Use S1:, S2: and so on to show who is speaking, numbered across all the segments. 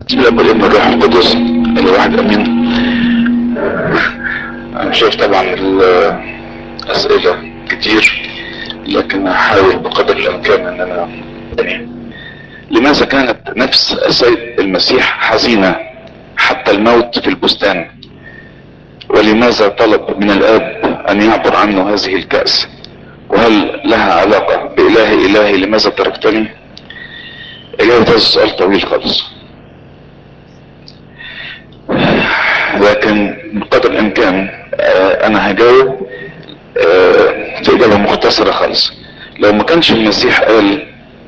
S1: الاب والابن الروح القدس الواحد امين انا شايف طبعا الاسئلة كتير لكن هحاول بقدر الامكان ان انا يعني لماذا كانت نفس السيد المسيح حزينة حتى الموت في البستان ولماذا طلب من الاب ان يعبر عنه هذه الكأس وهل لها علاقة بإله إلهي لماذا تركتني إجابة هذا السؤال طويل خالص لكن بقدر الإمكان آه أنا هجاوب آه في إجابة مختصرة خالص لو ما كانش المسيح قال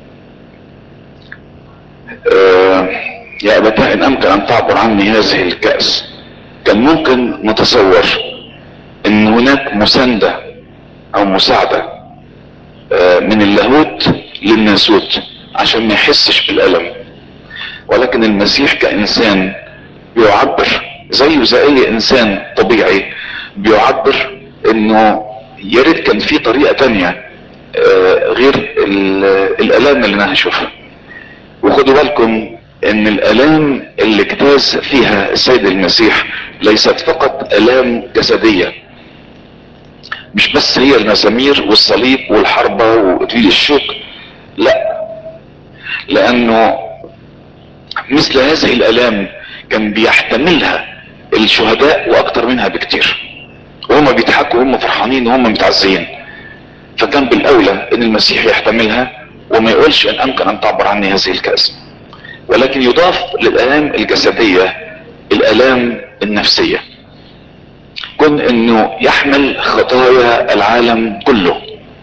S1: آه يا أبتاه إن أمكن أن تعبر عني هذه الكأس كان ممكن نتصور إن هناك مساندة أو مساعدة من اللاهوت للناسوت عشان ما يحسش بالألم ولكن المسيح كإنسان بيعبر زيه زي أي إنسان طبيعي بيعبر إنه يا ريت كان في طريقة تانية غير الآلام اللي أنا هشوفها وخدوا بالكم إن الآلام اللي اجتاز فيها السيد المسيح ليست فقط آلام جسدية مش بس هي المسامير والصليب والحربة وإكليل الشوك لا لأنه مثل هذه الآلام كان بيحتملها الشهداء وأكتر منها بكتير وهم بيضحكوا وهم فرحانين وهم متعزين فكان بالأولى إن المسيح يحتملها وما يقولش إن أمكن أن تعبر عني هذه الكأس ولكن يضاف للآلام الجسدية الآلام النفسية كن انه يحمل خطايا العالم كله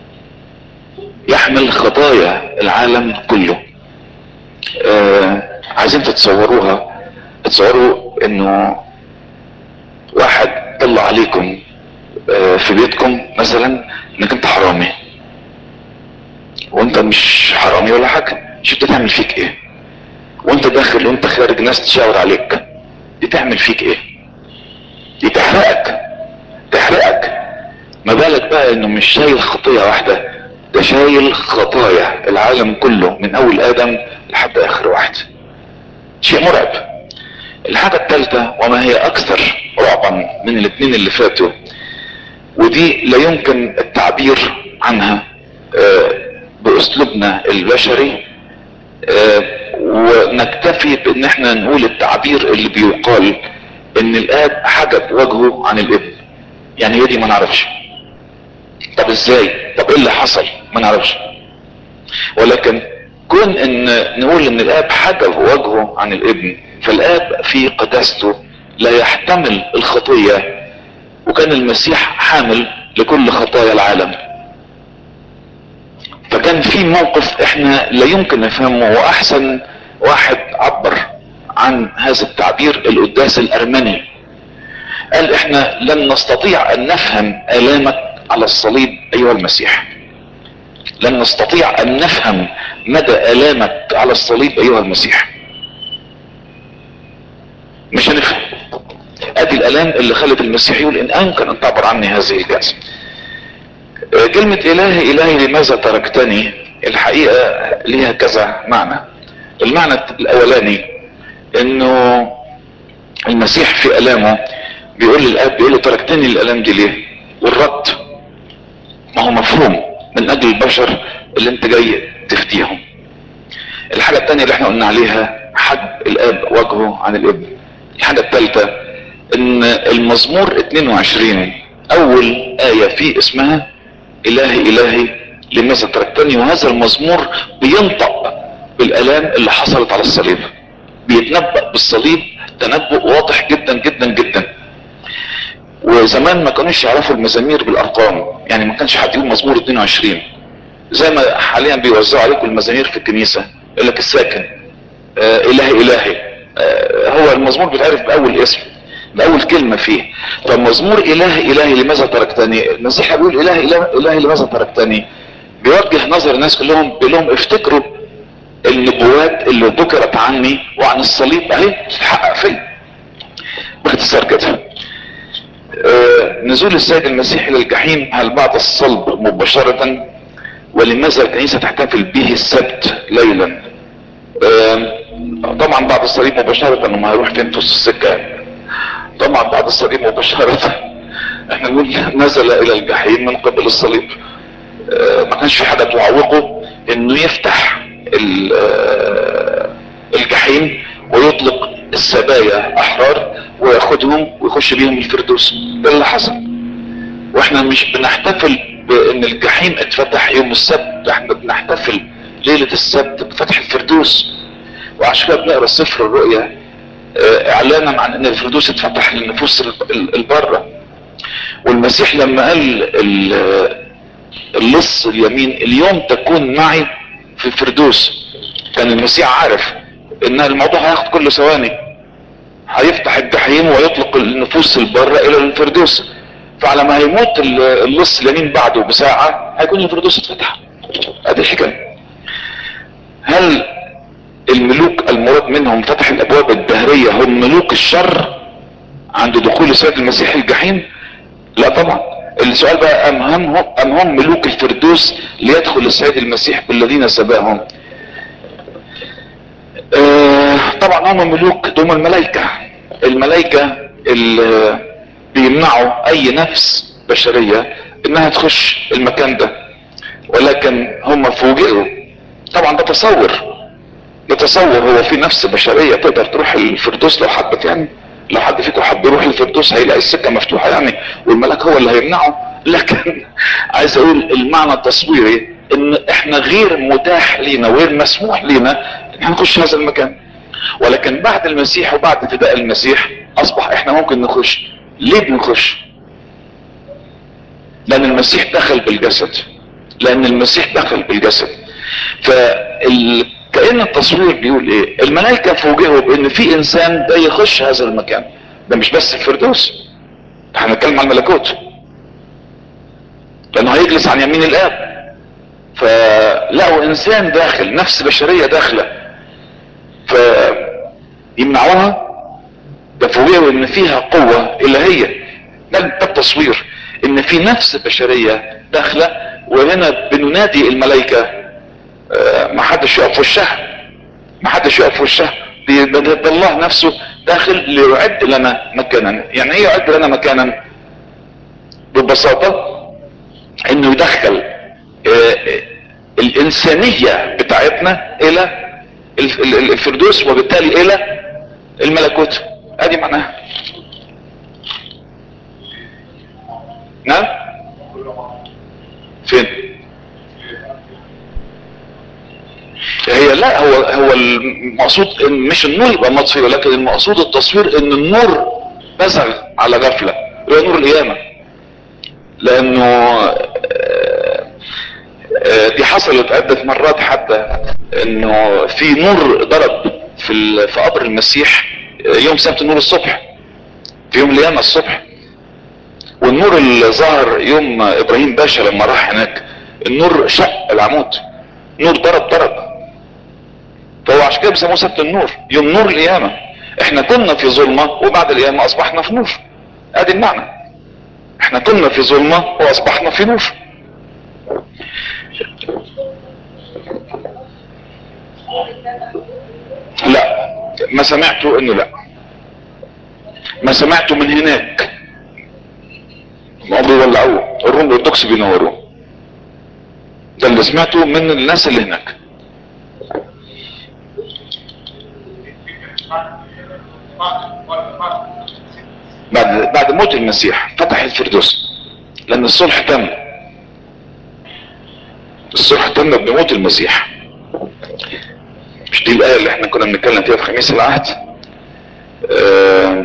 S1: يحمل خطايا العالم كله آه عايزين تتصوروها تتصوروا انه واحد طلع عليكم آه في بيتكم مثلا انك انت حرامي وانت مش حرامي ولا حاجة شو تعمل فيك ايه وانت داخل وانت خارج ناس تشاور عليك دي تعمل فيك ايه دي تحرقك تحرقك ما بالك بقى انه مش شايل خطية واحدة ده شايل خطايا العالم كله من اول ادم لحد اخر واحد شيء مرعب الحاجة الثالثة وما هي اكثر رعبا من الاثنين اللي فاتوا ودي لا يمكن التعبير عنها باسلوبنا البشري ونكتفي بان احنا نقول التعبير اللي بيقال ان الاب حجب وجهه عن الابن يعني هي دي ما نعرفش طب ازاي طب ايه اللي حصل ما نعرفش ولكن كون ان نقول ان الاب حجب وجهه عن الابن فالاب في قداسته لا يحتمل الخطية وكان المسيح حامل لكل خطايا العالم فكان في موقف احنا لا يمكن نفهمه واحسن واحد عبر عن هذا التعبير القداس الارمني قال احنا لن نستطيع ان نفهم الامك على الصليب ايها المسيح لن نستطيع ان نفهم مدى الامك على الصليب ايها المسيح مش هنفهم ادي الالام اللي خلت المسيح يقول ان امكن ان تعبر عني هذه الكأس كلمة الهي الهي لماذا تركتني الحقيقة ليها كذا معنى المعنى الاولاني انه المسيح في الامه بيقول للاب بيقول له تركتني الالام دي ليه والرد ما هو مفهوم من اجل البشر اللي انت جاي تفتيهم الحاجة التانية اللي احنا قلنا عليها حد الاب وجهه عن الابن الحاجة التالتة ان المزمور 22 اول آية فيه اسمها الهي الهي لماذا تركتني وهذا المزمور بينطق بالالام اللي حصلت على الصليب بيتنبأ بالصليب تنبؤ واضح جدا جدا جدا وزمان ما كانوش يعرفوا المزامير بالارقام يعني ما كانش حد يقول مزمور 22 زي ما حاليا بيوزعوا عليكم المزامير في الكنيسة يقول لك الساكن آه الهي الهي آه هو المزمور بيتعرف باول اسم باول كلمة فيه فمزمور الهي الهي لماذا تركتني المسيح بيقول الهي الهي, إلهي لماذا تركتني بيوجه نظر الناس كلهم بيقول لهم افتكروا النبوات اللي ذكرت عني وعن الصليب اهي تتحقق فيا باختصار كده آه نزول السيد المسيح الى الجحيم هل بعد الصلب مباشرة ولماذا الكنيسة تحتفل به السبت ليلا آه طبعا بعد الصليب مباشرة انه هيروح فين في السكة طبعا بعد الصليب مباشرة احنا نقول نزل الى الجحيم من قبل الصليب اه ما كانش في حاجة تعوقه انه يفتح اه الجحيم ويطلق السبايا احرار وياخدهم ويخش بيهم الفردوس ده اللي حصل واحنا مش بنحتفل بان الجحيم اتفتح يوم السبت احنا بنحتفل ليلة السبت بفتح الفردوس وعشان كده بنقرا سفر الرؤيا اه اعلانا عن ان الفردوس اتفتح للنفوس البرة والمسيح لما قال اللص اليمين اليوم تكون معي في الفردوس كان المسيح عارف ان الموضوع هياخد كل ثواني هيفتح الجحيم ويطلق النفوس البرة الى الفردوس فعلى ما هيموت اللص اليمين بعده بساعة هيكون الفردوس اتفتح ادي الحكاية هل الملوك المراد منهم فتح الابواب الدهرية هم ملوك الشر عند دخول السيد المسيح الجحيم لا طبعا السؤال بقى ام هم, أم هم ملوك الفردوس ليدخل السيد المسيح بالذين سباهم آه طبعا هم ملوك دول الملائكة الملائكة اللي بيمنعوا اي نفس بشرية انها تخش المكان ده ولكن هم فوجئوا طبعا ده تصور ده تصور هو في نفس بشرية تقدر تروح الفردوس لو حبت يعني لو حد فيكم حب يروح الفردوس هيلاقي السكة مفتوحة يعني والملاك هو اللي هيمنعه لكن عايز اقول المعنى التصويري ان احنا غير متاح لينا وغير مسموح لينا ان احنا نخش هذا المكان ولكن بعد المسيح وبعد فداء المسيح اصبح احنا ممكن نخش ليه بنخش لان المسيح دخل بالجسد لان المسيح دخل بالجسد فال كأن التصوير بيقول ايه الملائكة فوجئوا بان في انسان ده يخش هذا المكان ده مش بس الفردوس احنا هنتكلم عن الملكوت لانه هيجلس عن يمين الاب فلقوا انسان داخل نفس بشرية داخلة فيمنعوها ده فوجئوا ان فيها قوة الهية ده التصوير ان في نفس بشرية داخلة وهنا بننادي الملائكة ما حدش يقف في وشها ما حدش يقف في وشها ده الله نفسه داخل ليعد لنا مكانا يعني ايه يعد لنا مكانا ببساطة انه يدخل الانسانية بتاعتنا الى الفردوس وبالتالي الى الملكوت ادي معناها نعم فين هي لا هو هو المقصود ان مش النور يبقى مطفي ولكن المقصود التصوير ان النور بزغ على غفله هو نور القيامه لانه دي حصلت عده مرات حتى انه في نور ضرب في في قبر المسيح يوم سبت النور الصبح في يوم القيامه الصبح والنور اللي ظهر يوم ابراهيم باشا لما راح هناك النور شق العمود نور ضرب ضرب فهو عشان كده بيسموه سبت النور يوم نور القيامه احنا كنا في ظلمه وبعد القيامه اصبحنا في نور ادي المعنى احنا كنا في ظلمه واصبحنا في نور لا ما سمعته انه لا ما سمعته من هناك ما بيولعوه الروم الارثوذكس بينوروه ده اللي سمعته من الناس اللي هناك بعد بعد موت المسيح فتح الفردوس لان الصلح تم الصلح تم بموت المسيح مش دي الايه اللي احنا كنا بنتكلم فيها في خميس العهد آه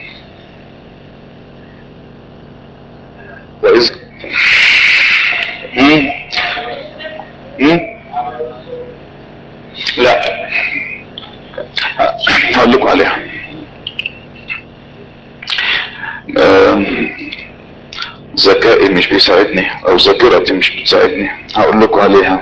S1: واذ مم. مم. لا هقول لكم عليها ذكائي مش بيساعدني او ذاكرتي مش بتساعدني هقول لكم عليها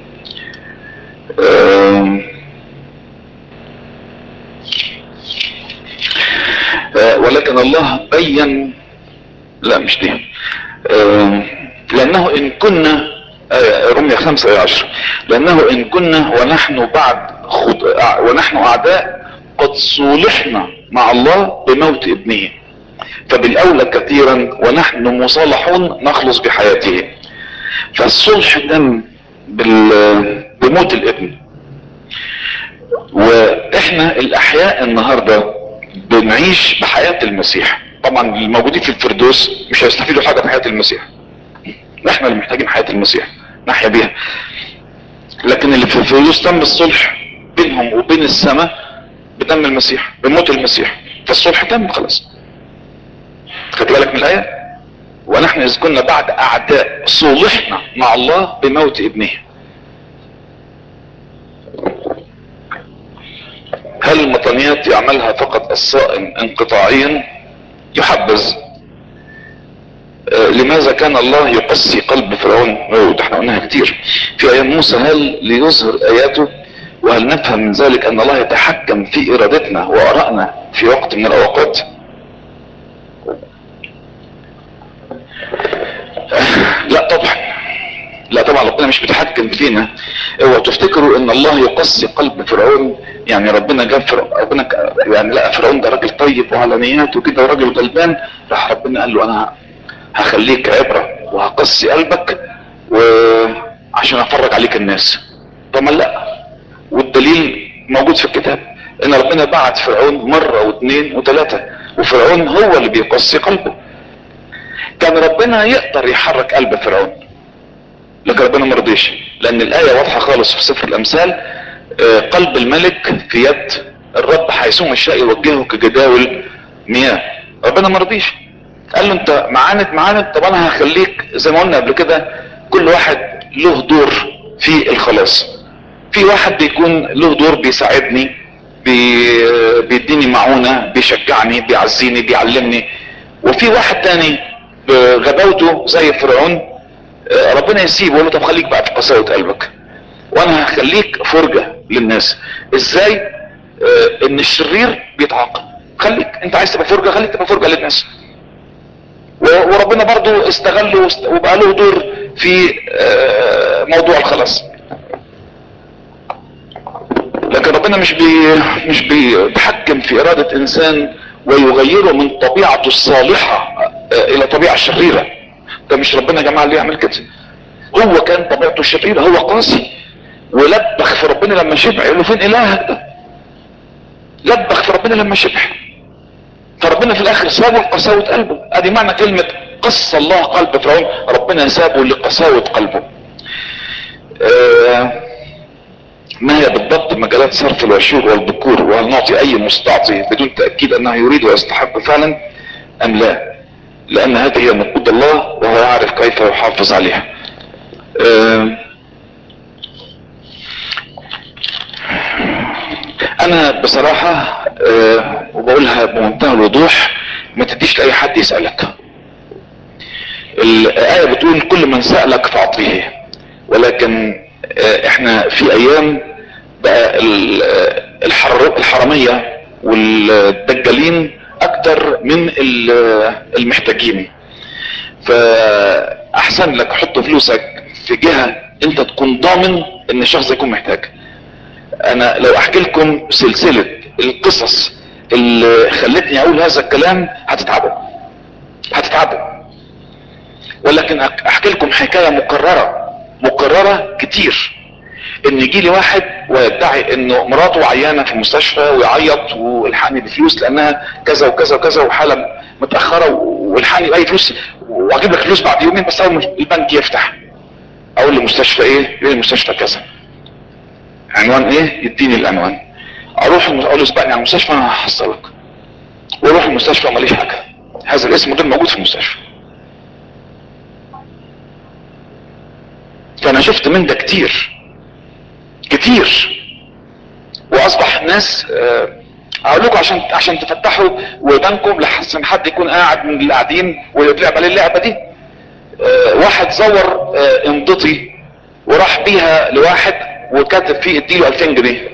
S1: ولكن الله بين لا مش دي لانه ان كنا آية رمية خمسة آية عشر لأنه إن كنا ونحن بعد خد... ونحن أعداء قد صولحنا مع الله بموت ابنه فبالأولى كثيرا ونحن مصالحون نخلص بحياته فالصلح تم بال... بموت الابن واحنا الاحياء النهاردة بنعيش بحياة المسيح طبعا الموجودين في الفردوس مش هيستفيدوا حاجة بحياة المسيح احنا اللي محتاجين حياة المسيح نحيا بيها لكن اللي في الفردوس تم الصلح بينهم وبين السماء بدم المسيح بموت المسيح فالصلح تم خلاص خد بالك من الايه ونحن اذ كنا بعد اعداء صلحنا مع الله بموت ابنه هل المطنيات يعملها فقط الصائم انقطاعيا يحبذ آه لماذا كان الله يقسي قلب فرعون ده احنا قلناها كتير في ايام موسى هل ليظهر اياته وهل نفهم من ذلك ان الله يتحكم في ارادتنا وارائنا في وقت من الاوقات لا طبعا لا طبعا ربنا مش بيتحكم فينا اوعوا تفتكروا ان الله يقسي قلب فرعون يعني ربنا جاب فرعون ربنا ك... يعني لقى فرعون ده راجل طيب وعلى نياته كده وراجل غلبان راح ربنا قال له انا هخليك عبره وهقسي قلبك وعشان افرج عليك الناس طبعا لا والدليل موجود في الكتاب ان ربنا بعت فرعون مره واثنين وثلاثه وفرعون هو اللي بيقسي قلبه كان ربنا يقدر يحرك قلب فرعون لكن ربنا ما رضيش لان الايه واضحه خالص في سفر الامثال قلب الملك في يد الرب حيثما يشاء يوجهه كجداول مياه ربنا ما رضيش قال له انت معاند معاند طب انا هخليك زي ما قلنا قبل كده كل واحد له دور في الخلاص في واحد بيكون له دور بيساعدني بي بيديني معونة بيشجعني بيعزيني بيعلمني وفي واحد تاني بغباوته زي فرعون ربنا يسيبه يقول له طب خليك بقى في قساوة قلبك وانا هخليك فرجة للناس ازاي اه ان الشرير بيتعاقب خليك انت عايز تبقى فرجة خليك تبقى فرجة للناس وربنا برضو استغله وبقى له دور في اه موضوع الخلاص لكن ربنا مش بي مش بيتحكم في ارادة انسان ويغيره من طبيعته الصالحة اه الى طبيعة شريرة ده مش ربنا يا جماعة اللي يعمل كده هو كان طبيعته الشريرة هو قاسي ولبخ في ربنا لما شبع يقول له فين الهك ده لبخ في ربنا لما شبع فربنا في الاخر سابه لقساوة قلبه ادي معنى كلمة قص الله قلب فرعون ربنا سابه لقساوة قلبه آه ما هي بالضبط مجالات صرف العشور والبكور وهل نعطي اي مستعطي بدون تأكيد انه يريد ويستحق فعلا ام لا لان هذه هي نقود الله وهو يعرف كيف يحافظ عليها آه انا بصراحة أه وبقولها بمنتهى الوضوح ما تديش لاي حد يسألك الآية بتقول كل من سألك فاعطيه ولكن أه احنا في ايام بقى الحر الحرامية والدجالين اكتر من المحتاجين فاحسن لك حط فلوسك في جهة انت تكون ضامن ان الشخص يكون محتاج انا لو احكي لكم سلسلة القصص اللي خلتني اقول هذا الكلام هتتعبوا هتتعبوا ولكن احكي لكم حكاية مكررة مكررة كتير ان يجي لي واحد ويدعي انه مراته عيانة في المستشفى ويعيط والحقني بفلوس لانها كذا وكذا وكذا وحالة متأخرة والحقني باي فلوس واجيب لك فلوس بعد يومين بس اول البنك يفتح اقول لمستشفى ايه يقول لي مستشفى كذا عنوان ايه يديني العنوان اروح اقول له اسبقني على المستشفى انا هحصلك واروح المستشفى ماليش حاجه هذا الاسم غير موجود في المستشفى فانا شفت من ده كتير كتير واصبح ناس اقول لكم عشان عشان تفتحوا ودانكم لحسن حد يكون قاعد من اللي قاعدين ويلعب عليه اللعبه دي واحد زور امضتي وراح بيها لواحد وكاتب فيه اديله 2000 جنيه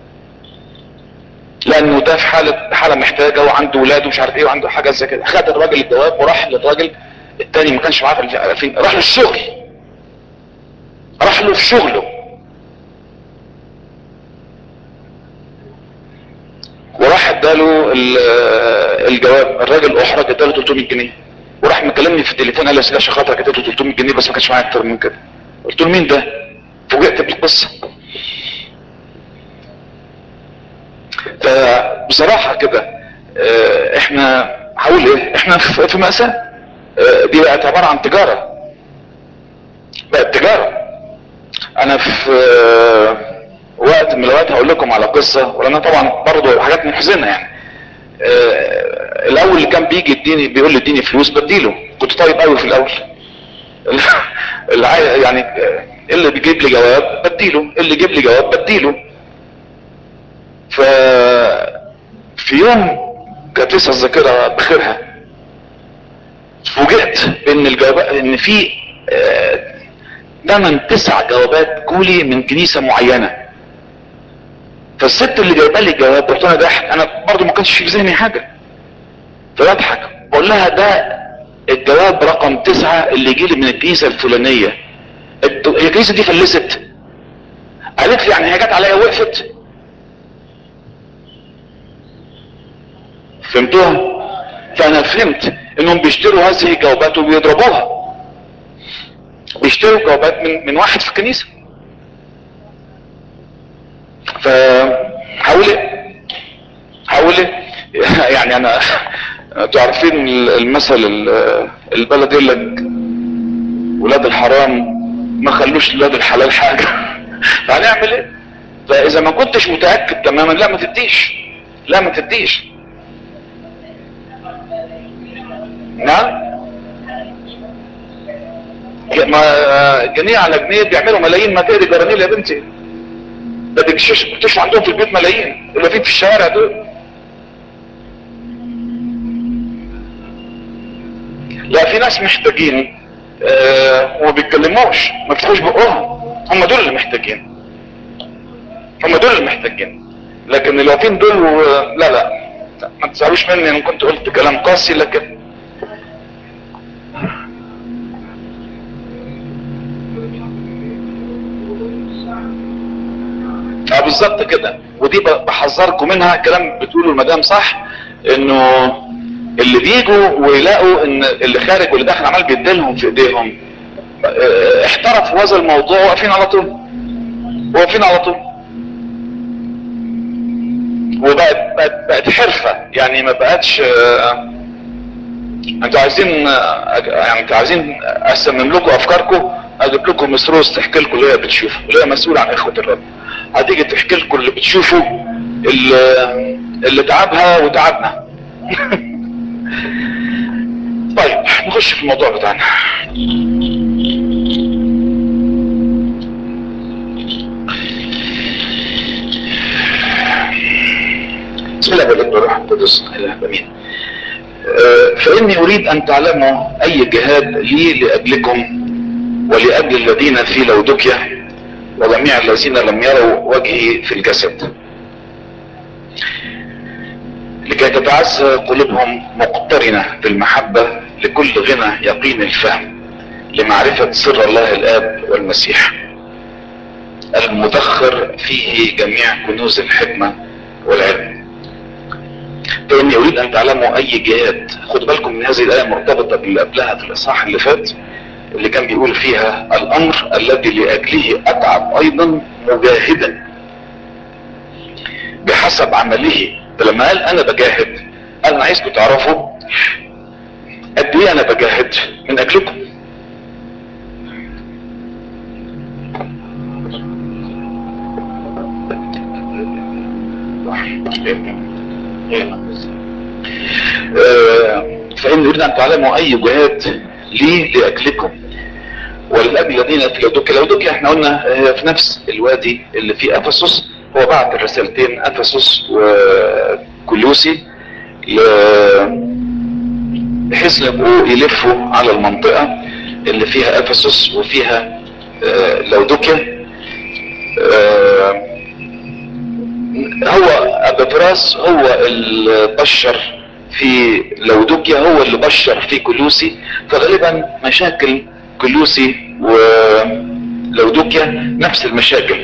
S1: لانه ده في حالة حالة محتاجة وعنده ولاد ومش عارف ايه وعنده حاجة زي كده خد الراجل الجواب وراح للراجل التاني ما كانش معاه 2000 راح للشغل راح له في شغله وراح اداله الجواب الراجل احرج اداله 300 جنيه وراح مكلمني في التليفون قال لي يا عشان خاطرك اديته 300 جنيه بس ما كانش معايا اكتر من كده قلت له مين ده فوجئت بالقصه فبصراحه كده اه احنا هقول ايه احنا في مأساة اه دي بقت عبارة عن تجارة بقت تجارة انا في اه وقت من الاوقات هقول لكم على قصة ولأنها طبعا برضو حاجات محزنة يعني الاول اللي كان بيجي يديني بيقول لي اديني فلوس بديله كنت طيب قوي في الاول اللي يعني اللي بيجيب لي جواب بديله اللي يجيب لي جواب بديله ف في يوم كانت لسه الذاكرة بخيرها فوجئت بان الجوابات ان في ثمان تسع جوابات جولي من كنيسة معينة فالست اللي جايبه لي الجواب قلت لها ضحك انا برضو ما كانش في ذهني حاجة فبضحك بقول لها ده الجواب رقم تسعة اللي جيلي من الكنيسة الفلانية هي الكنيسة دي فلست قالت لي يعني هي جت عليا وقفت فهمتوها فانا فهمت انهم بيشتروا هذه الجوابات وبيضربوها بيشتروا جوابات من من واحد في الكنيسه فحاول حاول يعني انا انتوا عارفين المثل البلد يقول لك ولاد الحرام ما خلوش ولاد الحلال حاجه فهنعمل ايه فاذا ما كنتش متاكد تماما لا ما تديش لا ما تديش نعم ما جنيه على جنيه بيعملوا ملايين ما تقري جرانيل يا بنتي ده بيكتشف عندهم في البيت ملايين اللي في الشوارع دول لا في ناس محتاجين آه وما بيتكلموش ما بيفتحوش بقهم هم دول اللي محتاجين هم دول اللي محتاجين لكن اللي واقفين دول و... لا لا ما تزعلوش مني انا كنت قلت كلام قاسي لكن اه بالظبط كده ودي بحذركم منها كلام بتقوله المدام صح انه اللي بيجوا ويلاقوا ان اللي خارج واللي داخل عمال بيديلهم في ايديهم اه احترفوا هذا الموضوع واقفين على طول واقفين على طول وبقت بقت, بقت حرفة يعني ما بقتش اه انتوا عايزين يعني انتوا عايزين اسمم لكم افكاركم اجيب لكم مسروس تحكي لكم اللي هي بتشوفه اللي هي مسؤول عن اخوة الرب هتيجي تحكي لكم اللي بتشوفوا اللي, اللي تعبها وتعبنا طيب نخش في الموضوع بتاعنا بسم الله الرحمن الروح القدس اله امين فاني اريد ان تعلموا اي جهاد لي لاجلكم ولاجل الذين في لودكيا وجميع الذين لم يروا وجهي في الجسد لكي تتعزى قلوبهم مقترنة بالمحبة لكل غنى يقين الفهم لمعرفة سر الله الآب والمسيح المدخر فيه جميع كنوز الحكمة والعلم فإني أريد أن تعلموا أي جهاد خدوا بالكم من هذه الآية مرتبطة باللي قبلها في الإصحاح اللي فات اللي كان بيقول فيها الأمر الذي لأجله أتعب أيضا مجاهدا بحسب عمله فلما قال أنا بجاهد أنا عايزكم تعرفوا قد إيه أنا بجاهد من أجلكم فإن أريد أن تعلموا أي جهاد لي لأجلكم ولأجل الذين في لودوكيا لودوكيا احنا قلنا في نفس الوادي اللي فيه أفسس هو بعت الرسالتين أفسس وكلوسي بحيث يبقوا يلفوا على المنطقة اللي فيها أفسس وفيها لودوكيا هو أبفراس هو اللي بشر في لودوكيا هو اللي بشر في كلوسي فغالبا مشاكل كلوسي و لودوكيا نفس المشاكل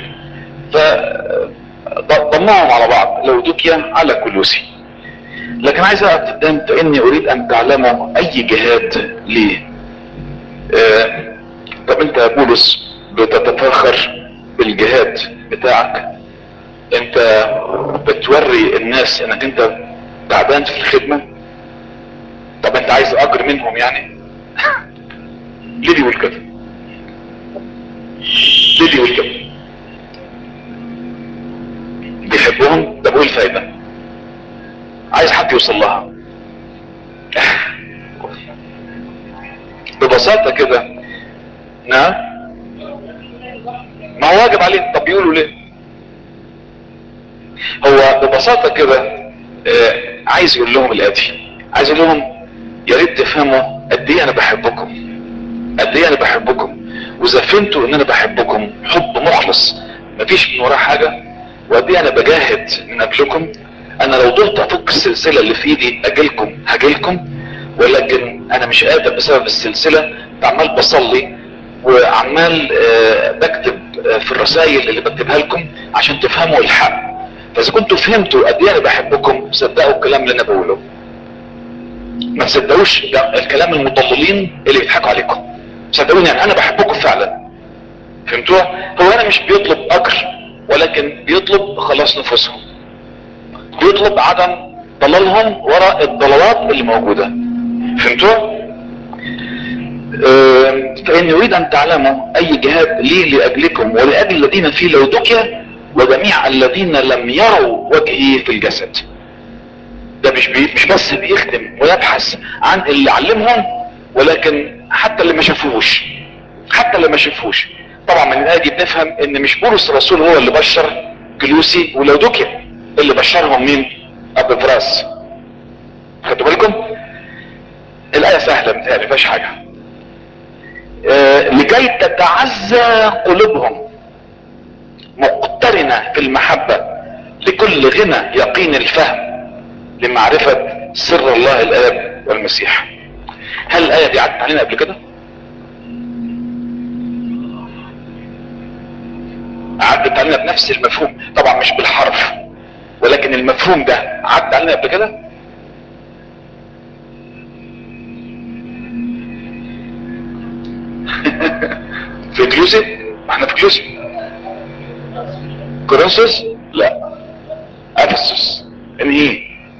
S1: فضمهم على بعض لودوكيا على كلوسي لكن عايز اقف قدام فاني اريد ان تعلموا اي جهاد ليه آه طب انت يا بولس بتتفاخر بالجهاد بتاعك انت بتوري الناس انك انت تعبان في الخدمة طب انت عايز اجر منهم يعني ليه بيقول كده ليه بيقول كده بيحبهم طب وايه الفايدة عايز حد يوصل لها ببساطة كده نعم ما هو واجب عليه طب بيقولوا ليه هو ببساطة كده آه عايز يقول لهم الاتي عايز يقول لهم يا ريت تفهموا قد ايه انا بحبكم قد ايه انا بحبكم واذا فهمتوا ان انا بحبكم حب مخلص مفيش من وراه حاجة وقد ايه انا بجاهد من اجلكم انا لو ضلت افك السلسلة اللي في ايدي اجيلكم هجيلكم ولكن انا مش قادر بسبب السلسلة عمال بصلي وعمال آه بكتب آه في الرسائل اللي بكتبها لكم عشان تفهموا الحق فاذا كنتوا فهمتوا قد ايه انا بحبكم صدقوا الكلام اللي انا بقوله ما تصدقوش الكلام المضللين اللي بيضحكوا عليكم صدقوني يعني انا بحبكم فعلا فهمتوها هو انا مش بيطلب اجر ولكن بيطلب خلاص نفوسهم بيطلب عدم ضلالهم وراء الضلالات اللي موجودة فهمتوها أه فاني اريد ان تعلموا اي جهاد لي لاجلكم ولاجل الذين في لودوكيا وجميع الذين لم يروا وجهي في الجسد ده مش بي مش بس بيخدم ويبحث عن اللي علمهم ولكن حتى اللي ما شافوهوش حتى اللي ما شافوهوش طبعا من الايه دي بنفهم ان مش بولس الرسول هو اللي بشر كلوسي ولودوكيا اللي بشرهم مين ابو فراس خدوا بالكم الايه سهله متهيألي ما فيهاش حاجه آه لكي تتعزى قلوبهم مقترنة في المحبة لكل غنى يقين الفهم لمعرفة سر الله الآب والمسيح هل الآية دي عدت علينا قبل كده عدت علينا بنفس المفهوم طبعا مش بالحرف ولكن المفهوم ده عدت علينا قبل كده في كلوسي احنا في كلوسي كورنثوس لا افسس انهي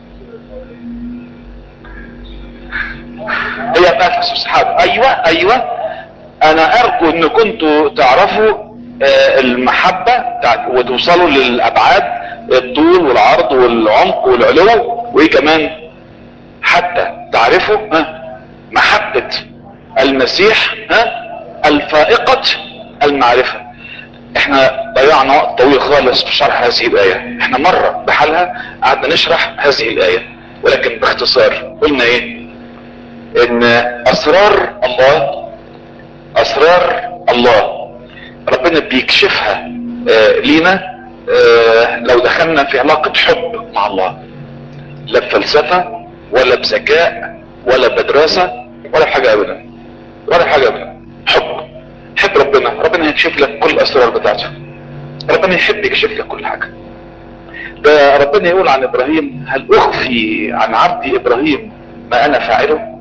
S1: هي في افسس حاضر ايوه ايوه انا ارجو ان كنتوا تعرفوا آه المحبة وتوصلوا للابعاد الطول والعرض والعمق والعلو وايه كمان حتى تعرفوا ها محبة المسيح ها الفائقة المعرفة احنا ضيعنا وقت طويل خالص في شرح هذه الآية احنا مرة بحالها قعدنا نشرح هذه الآية ولكن باختصار قلنا ايه ان اسرار الله اسرار الله ربنا بيكشفها آه لينا آه لو دخلنا في علاقة حب مع الله لا بفلسفة ولا بذكاء ولا بدراسة ولا بحاجة ابدا ولا بحاجة ابدا حب حب ربنا ربنا هيكشف لك كل الاسرار بتاعته ربنا يحب يكشف لك كل حاجة ده ربنا يقول عن ابراهيم هل اخفي عن عبدي ابراهيم ما انا فاعله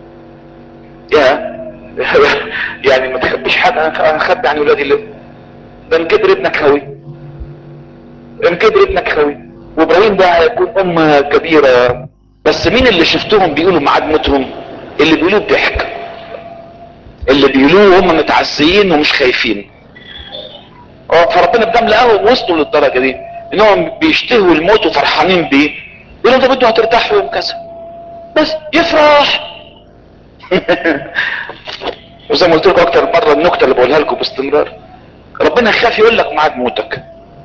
S1: يا يعني ما تخبيش حاجة انا اخبي عن ولادي ليه ده انكدر ابنك خوي انكدر ابنك خوي وابراهيم ده هيكون امة كبيرة بس مين اللي شفتهم بيقولوا معاد موتهم اللي بيقولوه بضحك اللي بيقولوه هم متعسيين ومش خايفين فربنا بدم لقاهم وصلوا للدرجة دي انهم بيشتهوا الموت وفرحانين بيه يقولوا طب انتوا هترتاحوا يوم كذا بس يفرح وزي ما قلت لكم اكتر مرة النكتة اللي بقولها لكم باستمرار ربنا يخاف يقول لك ميعاد موتك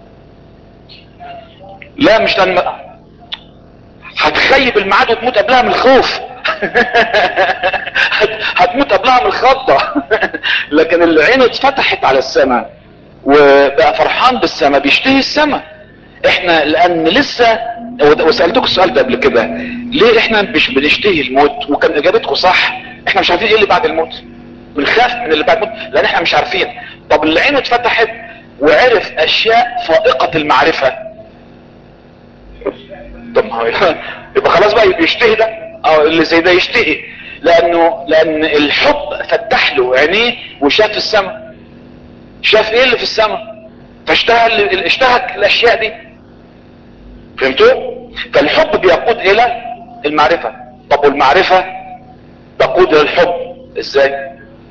S1: لا مش لما هتخيب الميعاد وتموت قبلها من الخوف هتموت قبلها من الخضة لكن العين اتفتحت على السماء وبقى فرحان بالسماء بيشتهي السماء احنا لان لسه وسألتكم السؤال ده قبل كده ليه احنا مش بنشتهي الموت وكان اجابتكم صح احنا مش عارفين ايه اللي بعد الموت بنخاف من اللي بعد الموت لان احنا مش عارفين طب اللي عينه اتفتحت وعرف اشياء فائقة المعرفة طب ما هو يبقى خلاص بقى يشتهي ده اه اللي زي ده يشتهي لانه لان الحب فتح له عينيه وشاف السماء شاف ايه اللي في السماء فاشتهى ال- اشتهى الاشياء دي فهمتوا فالحب بيقود الى المعرفة طب والمعرفة تقود الى الحب ازاي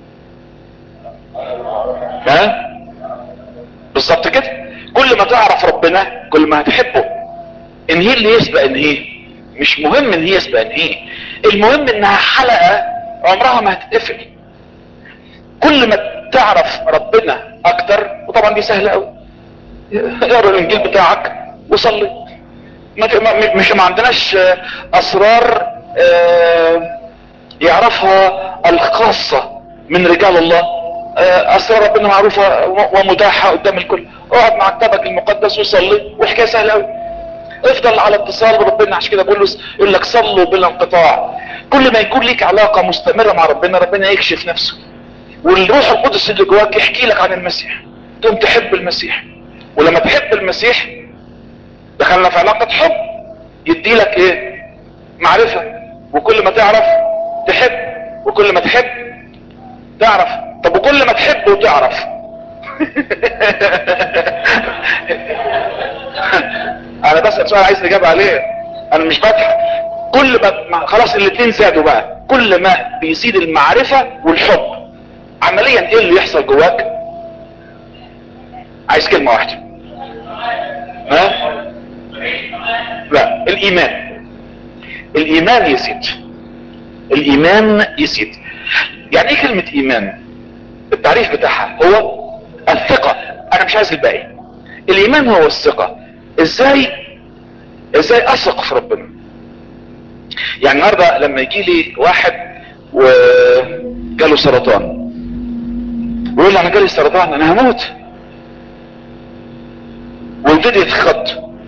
S1: ها بالظبط كده كل ما تعرف ربنا كل ما هتحبه انهي اللي يسبق انهي مش مهم ان هي يسبق انهي المهم انها حلقة عمرها ما هتتقفل كل ما تعرف ربنا اكتر وطبعا دي سهلة قوي اقرا الانجيل بتاعك وصلي ما في- ما- مش ما عندناش آه، اسرار آه، يعرفها الخاصة من رجال الله آه، اسرار ربنا معروفة ومتاحة قدام الكل اقعد مع كتابك المقدس وصلي وحكاية سهلة قوي افضل على اتصال بربنا عشان كده بقول له يقول لك صلوا بلا انقطاع كل ما يكون ليك علاقة مستمرة مع ربنا ربنا يكشف نفسه والروح القدس اللي جواك يحكي لك عن المسيح تقوم تحب المسيح ولما تحب المسيح دخلنا في علاقة حب يدي لك ايه معرفة وكل ما تعرف تحب وكل ما تحب تعرف طب وكل ما تحب وتعرف انا بسأل سؤال عايز اجابة عليه انا مش بضحك كل ما- ما خلاص الاتنين زادوا بقى كل ما بيزيد المعرفة والحب عمليا ايه اللي يحصل جواك عايز كلمة واحدة ها لا الايمان الايمان يزيد الايمان يزيد يعني ايه كلمة ايمان التعريف بتاعها هو الثقة انا مش عايز الباقي الايمان هو الثقة ازاي ازاي اثق في ربنا يعني النهارده لما يجي لي واحد وجاله سرطان ويقول لي انا جالي سرطان انا هموت ويبتدي يتخض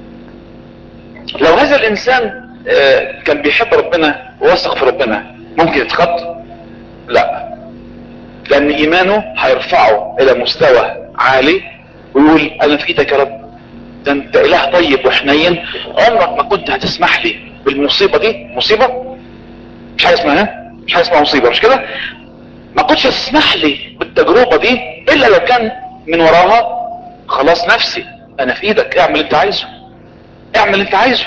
S1: لو هذا الانسان آه، كان بيحب ربنا وواثق في ربنا ممكن يتخض لا لان ايمانه هيرفعه الى مستوى عالي ويقول انا في ايدك يا رب ده انت اله طيب وحنين عمرك ما كنت هتسمح لي بالمصيبة دي مصيبة مش حاجة اسمها مش حاجة اسمها مصيبة مش كده ما كنتش تسمح لي بالتجربة دي الا لو كان من وراها خلاص نفسي انا في ايدك اعمل اللي انت عايزه اعمل اللي انت عايزه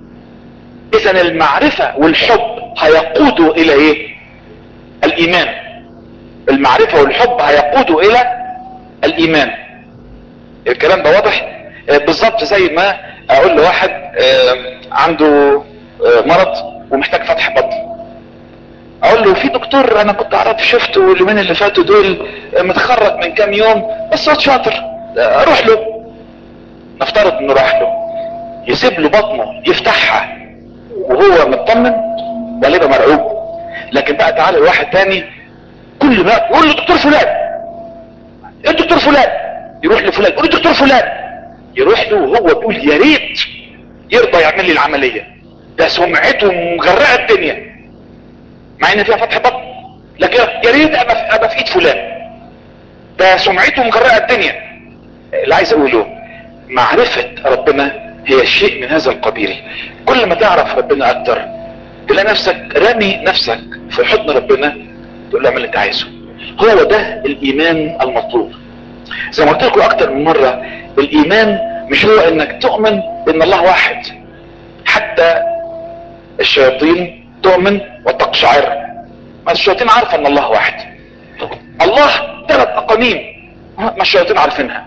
S1: اذا المعرفة والحب هيقودوا الى ايه الايمان المعرفة والحب هيقودوا الى الايمان الكلام ده واضح آه، بالظبط زي ما اقول لواحد آه، عنده آه، مرض ومحتاج فتح بطن اقول له في دكتور انا كنت اعرف شفته اليومين اللي فاتوا دول آه، متخرج من كام يوم بس هو شاطر آه، اروح له نفترض انه راح له يسيب له بطنه يفتحها وهو مطمن ولا يبقى مرعوب لكن بقى تعالى لواحد تاني كل ما يقول له دكتور فلان ايه الدكتور فلان يروح لفلان يقول له دكتور فلان يروح له وهو بيقول يا ريت يرضى يعمل لي العمليه ده سمعته مغرقه الدنيا مع ان فيها فتح بطن لكن يا ريت ابقى في- ابقى في ايد فلان ده سمعته مغرقه الدنيا اللي عايز اقوله معرفه ربنا هي شيء من هذا القبيل كل ما تعرف ربنا اكتر تلاقي نفسك رامي نفسك في حضن ربنا تقول له اعمل اللي انت عايزه هو ده الايمان المطلوب زي ما قلت لكم اكتر من مرة الايمان مش هو انك تؤمن ان الله واحد حتى الشياطين تؤمن وتقشعر ما الشياطين عارفة ان الله واحد الله ثلاث اقانيم ما الشياطين عارفينها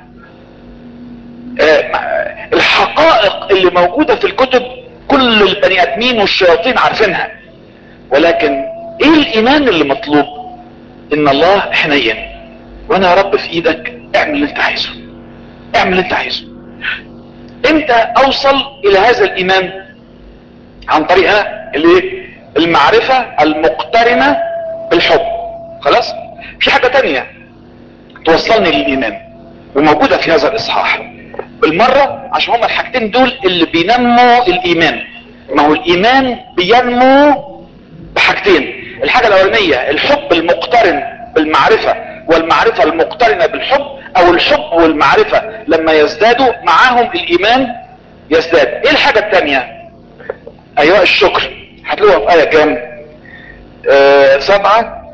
S1: آه، ما- الحقائق اللي موجودة في الكتب كل البني ادمين والشياطين عارفينها ولكن ايه الايمان اللي مطلوب ان الله حنين وانا يا رب في ايدك اعمل اللي انت عايزه اعمل اللي انت عايزه امتى اوصل الى هذا الايمان عن طريقها اللي المعرفة المقترنة بالحب خلاص في حاجة تانية توصلني للايمان وموجودة في هذا الاصحاح بالمرة عشان هما الحاجتين دول اللي بينموا الايمان ما هو الايمان بينمو بحاجتين الحاجة الاولانية الحب المقترن بالمعرفة والمعرفة المقترنة بالحب او الحب والمعرفة لما يزدادوا معاهم الايمان يزداد ايه الحاجة التانية ايوه الشكر هتلاقوها في ايه كام آه سبعة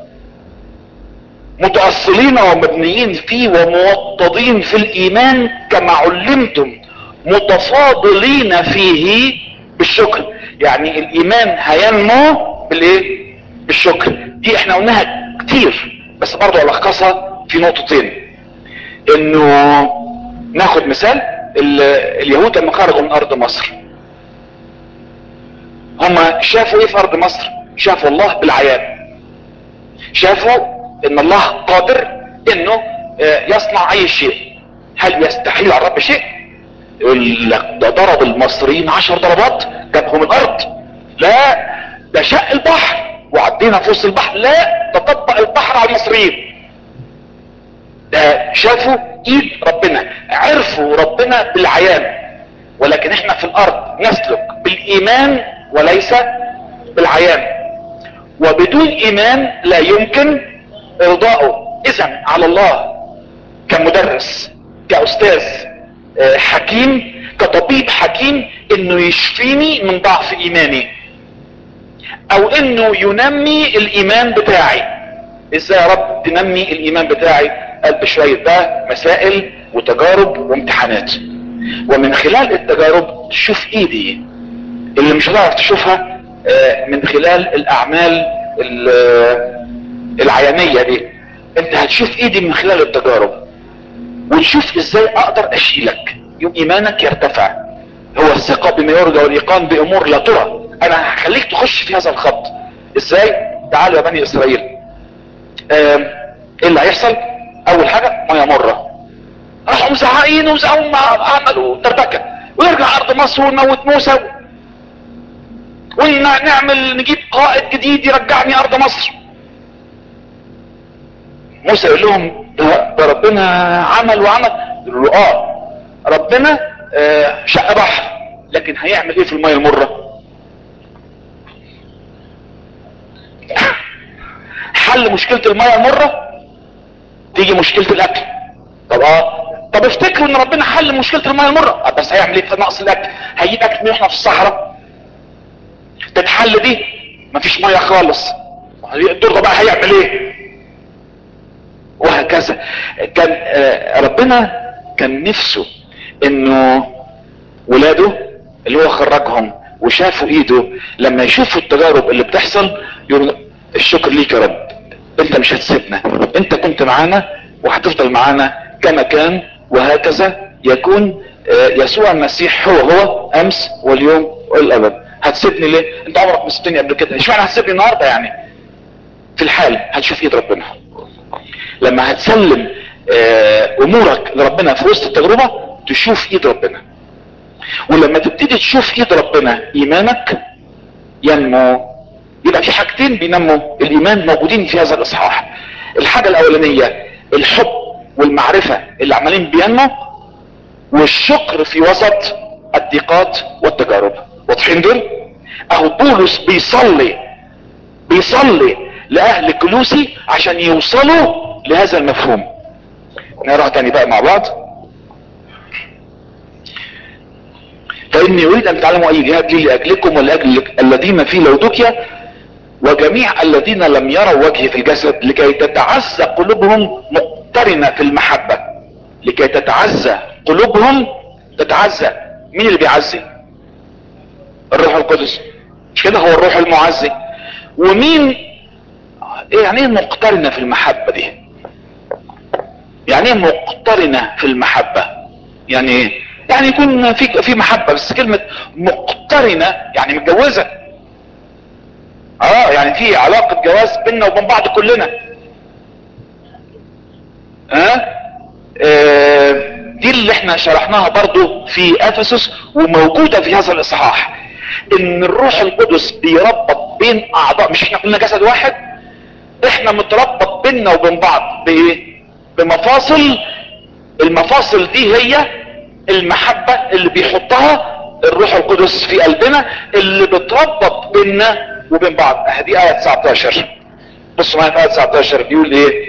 S1: متأصلين ومبنيين فيه وموطدين في الايمان كما علمتم متفاضلين فيه بالشكر يعني الايمان هينمو بالايه بالشكر دي احنا قلناها كتير بس برضه الخصها في نقطتين انه ناخد مثال اليهود لما خرجوا من ارض مصر هم شافوا ايه في ارض مصر شافوا الله بالعيان شافوا ان الله قادر انه يصنع اي شيء هل يستحيل على الرب شيء يقول لك ده ضرب المصريين عشر ضربات جابهم الارض لا ده شق البحر وعدينا في وسط البحر لا ده طبق البحر على المصريين ده شافوا ايد ربنا عرفوا ربنا بالعيان ولكن احنا في الارض نسلك بالايمان وليس بالعيان وبدون ايمان لا يمكن ارضائه اذا على الله كمدرس كاستاذ حكيم كطبيب حكيم انه يشفيني من ضعف ايماني او انه ينمي الايمان بتاعي ازاي يا رب تنمي الايمان بتاعي قال بشوية بقى مسائل وتجارب وامتحانات ومن خلال التجارب تشوف ايدي اللي مش هتعرف تشوفها من خلال الاعمال العيانية دي انت هتشوف ايدي من خلال التجارب وتشوف ازاي اقدر اشيلك يوم ايمانك يرتفع هو الثقة بما يرجى والايقان بامور لا ترى انا هخليك تخش في هذا الخط ازاي تعالوا يا بني اسرائيل ايه اللي هيحصل اول حاجة مية مرة راحوا مزعقين ومزعقوا عملوا تربكة ويرجع ارض مصر ونموت موسى ونعمل نجيب قائد جديد يرجعني ارض مصر موسى يقول لهم ده, ده ربنا عمل وعمل يقولوا له اه ربنا آه شق بحر لكن هيعمل ايه في المية المرة حل مشكلة المية المرة تيجي مشكلة الاكل طب اه طب افتكروا ان ربنا حل مشكلة المية المرة بس هيعمل ايه في نقص الاكل هيجيب اكل من احنا في الصحراء تتحل دي مفيش مية خالص الدور ده بقى هيعمل ايه وهكذا كان آه ربنا كان نفسه انه ولاده اللي هو خرجهم وشافوا ايده لما يشوفوا التجارب اللي بتحصل يقولوا الشكر ليك يا رب انت مش هتسيبنا انت كنت معانا وهتفضل معانا كما كان وهكذا يكون يسوع المسيح هو هو امس واليوم والابد هتسيبني ليه انت عمرك ما سبتني قبل كده اشمعنى هتسيبني النهارده يعني في الحال هتشوف ايد ربنا لما هتسلم امورك لربنا في وسط التجربه تشوف ايد ربنا ولما تبتدي تشوف ايد ربنا ايمانك ينمو يبقى في حاجتين بينموا الايمان موجودين في هذا الاصحاح الحاجة الاولانية الحب والمعرفة اللي عمالين بينمو والشكر في وسط الضيقات والتجارب واضحين دول اهو بولس بيصلي بيصلي لاهل كلوسي عشان يوصلوا لهذا المفهوم نقرا تاني بقى مع بعض فاني اريد ان تعلموا اي جهاد لي لاجلكم ولاجل الذين في لودوكيا وجميع الذين لم يروا وجهي في الجسد لكي تتعزى قلوبهم مقترنة في المحبة لكي تتعزى قلوبهم تتعزى مين اللي بيعزي الروح القدس مش كده هو الروح المعزي ومين إيه يعني ايه مقترنة في المحبة دي يعني ايه مقترنة في المحبة يعني ايه يعني يكون في في محبة بس كلمة مقترنة يعني متجوزة اه يعني في علاقة جواز بيننا وبين بعض كلنا اه, آه دي اللي احنا شرحناها برضو في افسس وموجودة في هذا الاصحاح ان الروح القدس بيربط بين اعضاء مش احنا كلنا جسد واحد احنا متربط بيننا وبين بعض بايه بمفاصل المفاصل دي هي المحبة اللي بيحطها الروح القدس في قلبنا اللي بتربط بيننا وبين بعض دي آية 19 بصوا معايا في آية 19 بيقول ايه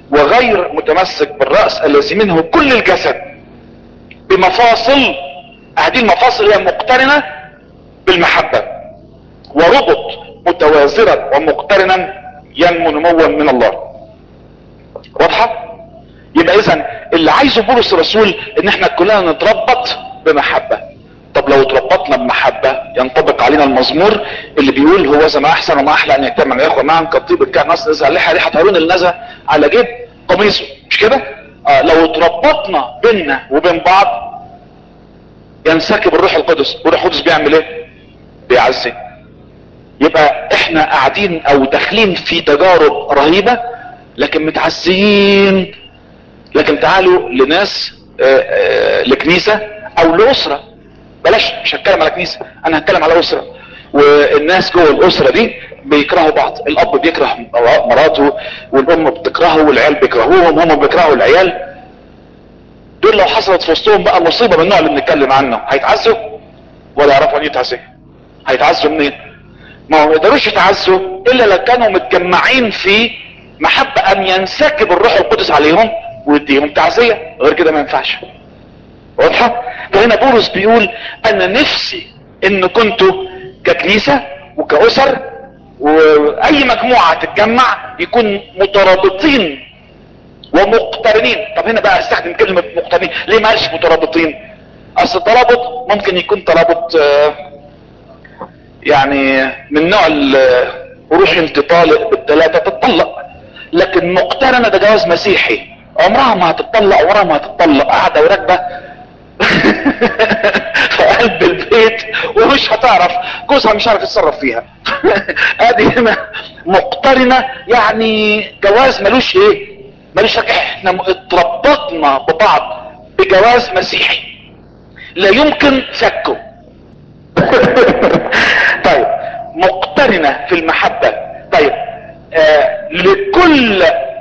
S1: وغير متمسك بالرأس الذي منه كل الجسد بمفاصل هذه المفاصل هي مقترنة بالمحبة وربط متوازرا ومقترنا ينمو نموا من الله واضحة يبقى اذا اللي عايزه بولس الرسول ان احنا كلنا نتربط بمحبة طب لو اتربطنا بمحبة ينطبق علينا المزمور اللي بيقول هو زي ما احسن وما احلى ان يجتمع الاخوة معا كالطيب كان نص نزع اللحى ريحة هارون اللي نزع على جيب قميصه مش كده آه لو اتربطنا بيننا وبين بعض ينسكب الروح القدس والروح القدس بيعمل ايه بيعزي يبقى احنا قاعدين او داخلين في تجارب رهيبة لكن متعزيين لكن تعالوا لناس آآ آآ لكنيسة او لأسرة بلاش مش هتكلم على كنيسة انا هتكلم على أسرة والناس جوه الأسرة دي بيكرهوا بعض الأب بيكره مراته والأم بتكرهه والعيال بيكرهوهم هم بيكرهوا العيال دول لو حصلت في وسطهم بقى مصيبة من النوع اللي بنتكلم عنه هيتعزوا ولا يعرفوا ان يتعزوا هيتعزوا منين ما ما يقدروش يتعزوا الا لو كانوا متجمعين في محبة ان ينسكب الروح القدس عليهم ويديهم تعزية غير كده ما ينفعش واضحة فهنا بولس بيقول انا نفسي ان كنتوا ككنيسة وكأسر واي مجموعة تتجمع يكون مترابطين ومقترنين طب هنا بقى استخدم كلمة مقترنين ليه ما قالش مترابطين اصل الترابط ممكن يكون ترابط آه يعني من نوع روح انت طالق بالثلاثة تتطلق لكن مقترنة ده جواز مسيحي عمرها ما هتتطلق عمرها ما هتتطلق قاعدة وراكبة في قلب البيت ومش هتعرف جوزها مش عارف يتصرف فيها ادي هنا مقترنة يعني جواز ملوش ايه ملوش احنا اتربطنا ببعض بجواز مسيحي لا يمكن فكه طيب مقترنة في المحبة طيب آه لكل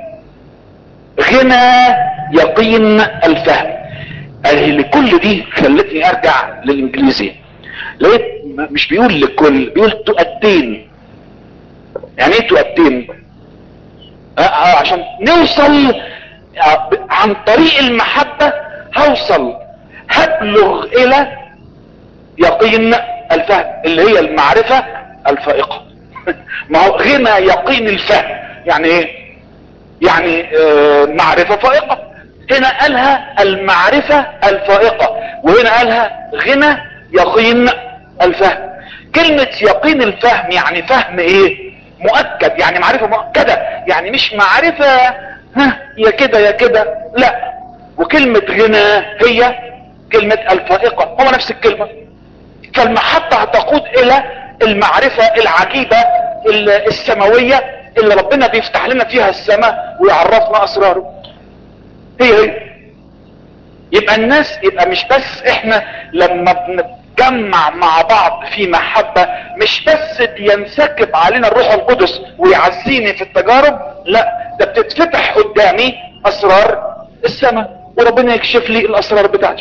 S1: غنى يقين الفهم آه لكل دي خلتني ارجع للانجليزي لقيت مش بيقول لكل بيقول تؤدين يعني ايه تؤدين آه آه عشان نوصل آه عن طريق المحبة هوصل هبلغ الى يقين الفهم اللي هي المعرفة الفائقة ما هو غنى يقين الفهم يعني ايه يعني آه معرفة فائقة هنا قالها المعرفة الفائقة وهنا قالها غنى يقين الفهم كلمة يقين الفهم يعني فهم ايه مؤكد يعني معرفة مؤكدة يعني مش معرفة ها يا كده يا كده لا وكلمة غنى هي كلمة الفائقة هو نفس الكلمة فالمحبة هتقود الى المعرفة العجيبة السماوية اللي ربنا بيفتح لنا فيها السماء ويعرفنا اسراره هي هي يبقى الناس يبقى مش بس احنا لما بنتجمع مع بعض في محبة مش بس بينسكب علينا الروح القدس ويعزيني في التجارب لا ده بتتفتح قدامي اسرار السماء وربنا يكشف لي الاسرار بتاعته